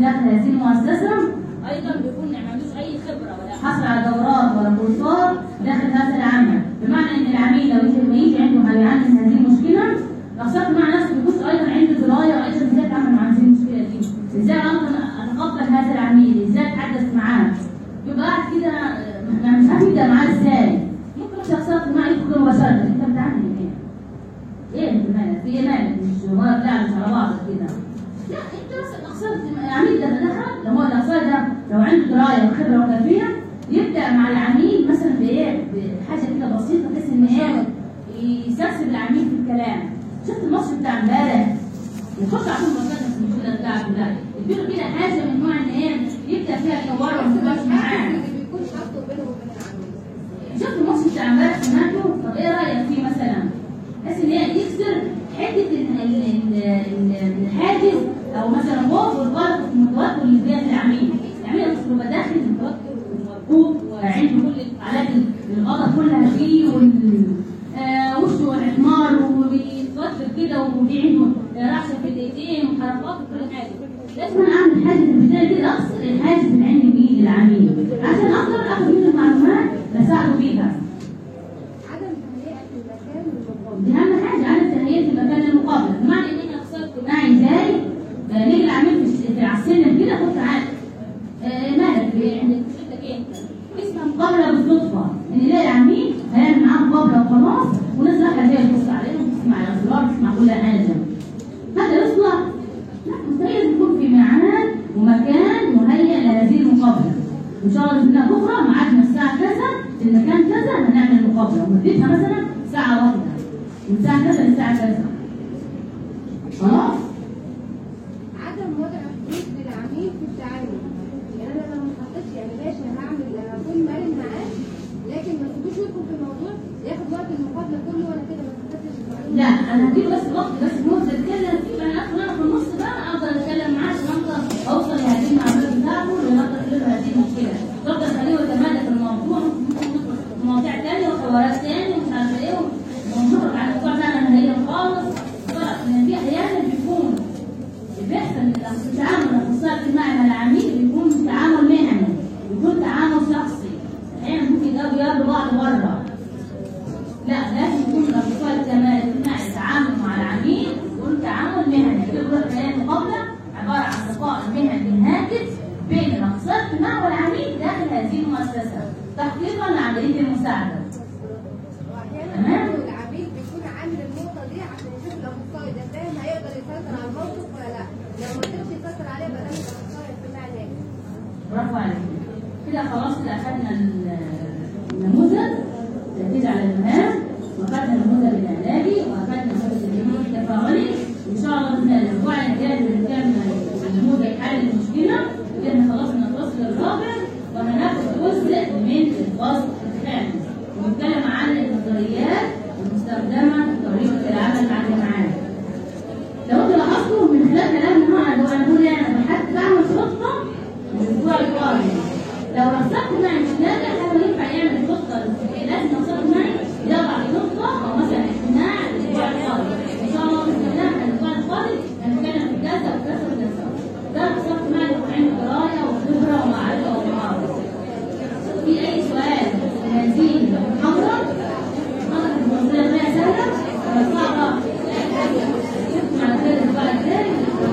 Speaker 1: داخل هذه المؤسسة
Speaker 5: ايضا بيكون ما عندوش اي خبره ولا
Speaker 1: حصل على دورات ولا كورسات داخل هذا العمل بمعنى ان العميل لو يجي لما يجي عنده ما يعاني من هذه المشكله الاخصائي مع نفسه بيكون ايضا عنده درايه ايضا ازاي اتعامل مع هذه المشكله دي ازاي اقدر اتقبل هذا العميل ازاي اتحدث معاه يبقى قاعد كده آه، يعني مش عارف يبدا معاه ازاي ممكن شخصيات معاه يدخل مباشره انت بتعمل ايه؟ ايه انت مالك؟ في ايه مالك؟ مش هو لا مش على بعض كده لا انت بس الاخصائي العميل ده دخل لو هو الاخصائي ده لو عنده درايه وخبره وكافيه يبدا مع العميل مثلا بايه بحاجه كده بسيطه بحيث ان ايه يسرسب العميل في الكلام شفت الماتش بتاع امبارح يخش على طول مباشره في المشكله بتاعته ده يديله كده حاجه من نوع ان ايه يبدا فيها يحوره
Speaker 2: بس
Speaker 1: ويتواصل
Speaker 2: مش
Speaker 1: معاه
Speaker 2: حاسس اللي بيكون حاطه بينه وبين العميل
Speaker 1: شفت الماتش بتاع امبارح سمعته طب ايه رايك فيه مثلا بحيث ان هي يكسر حته ال- ال- ال- ال- الحاجز او مثلا خوف والقلق والتوتر اللي في العميل العميل اصلا بيبقى داخل متوتر ومربوط وعنده كل الحالات الغضب كلها فيه وال آه، وشه احمر وبيتوتر كده وفي عنده رعشه في الايدين وحركات وكل حاجه لازم أنا اعمل حاجه في البدايه كده اكسر الحاجز اللي عندي بيه للعميل عشان اقدر اخد منه المعلومات بساعده بيها
Speaker 2: عدم تهيئة المكان للمقابل
Speaker 1: دي اهم حاجه عدم تهيئه المكان للمقابله بمعنى ان انا اخسرت معي ازاي آه، نيجي العميل في الس- في على السلم كده خد تعالى آه، مالك إيه؟ عندك مشكلتك ايه انت اسمها مقابله بالصدفه ان نلاقي العميل هيعمل معاه مقابله وخلاص والناس رايحه جايه تبص عليهم تسمع الاسرار تسمع كل حاجه هذا يصلح لا مستحيل يكون في ميعاد ومكان مهيئ لهذه المقابله ان شاء الله باذن الله بكره ميعادنا الساعه كذا في المكان كذا هنعمل المقابله ومدتها مثلا ساعه واحده من ساعه كذا للساعه كذا خلاص
Speaker 2: عدم وضع حدود للعميل في التعامل يعني انا لو ما حطيتش يعني ماشي انا هعمل انا هكون مرن معاه لكن ما تسيبوش يدخل في الموضوع ياخد وقت المقابله كله وانا كده ما استفدتش المعلومه
Speaker 1: لا انا هديله بس وقت بس في نقطه اتكلم فيه انا ادخل انا في النص بقى افضل اتكلم معاه عشان اقدر اوصل لهذه المعلومات بتاعته واقدر احل له هذه المشكله افضل اخليه يتمادى في الموضوع ممكن ندخل في مواضيع ثانيه وحوارات ثانيه ومش عارفه ايه ونخرج عن الموضوع ده انا نهائيا خالص طبعا لان في احيانا بيكون بيحصل ان التعامل الاخصائي الاجتماعي مع العميل بيكون تعامل مهني بيكون تعامل شخصي احيانا ممكن يقابلوا يقابلوا بعض بره لا لازم يكون الاخصائي الاجتماعي التعامل مع العميل يكون تعامل مهني يقدر الحياه المقابله عباره عن لقاء مهني هادف بين الاخصائي الاجتماعي والعميل داخل هذه المؤسسه تحقيقا لعمليه المساعده
Speaker 2: واحيانا
Speaker 1: تمام.
Speaker 2: برضه العميل بيكون عامل النقطه دي عشان يشوف الاخصائي ده فاهم هيقدر يسيطر على الموقف ولا لا لو ما قدرش يسيطر عليه يبقى ده مش اخصائي اجتماعي ناجح
Speaker 1: برافو عليك كده خلاص كده اخدنا ال-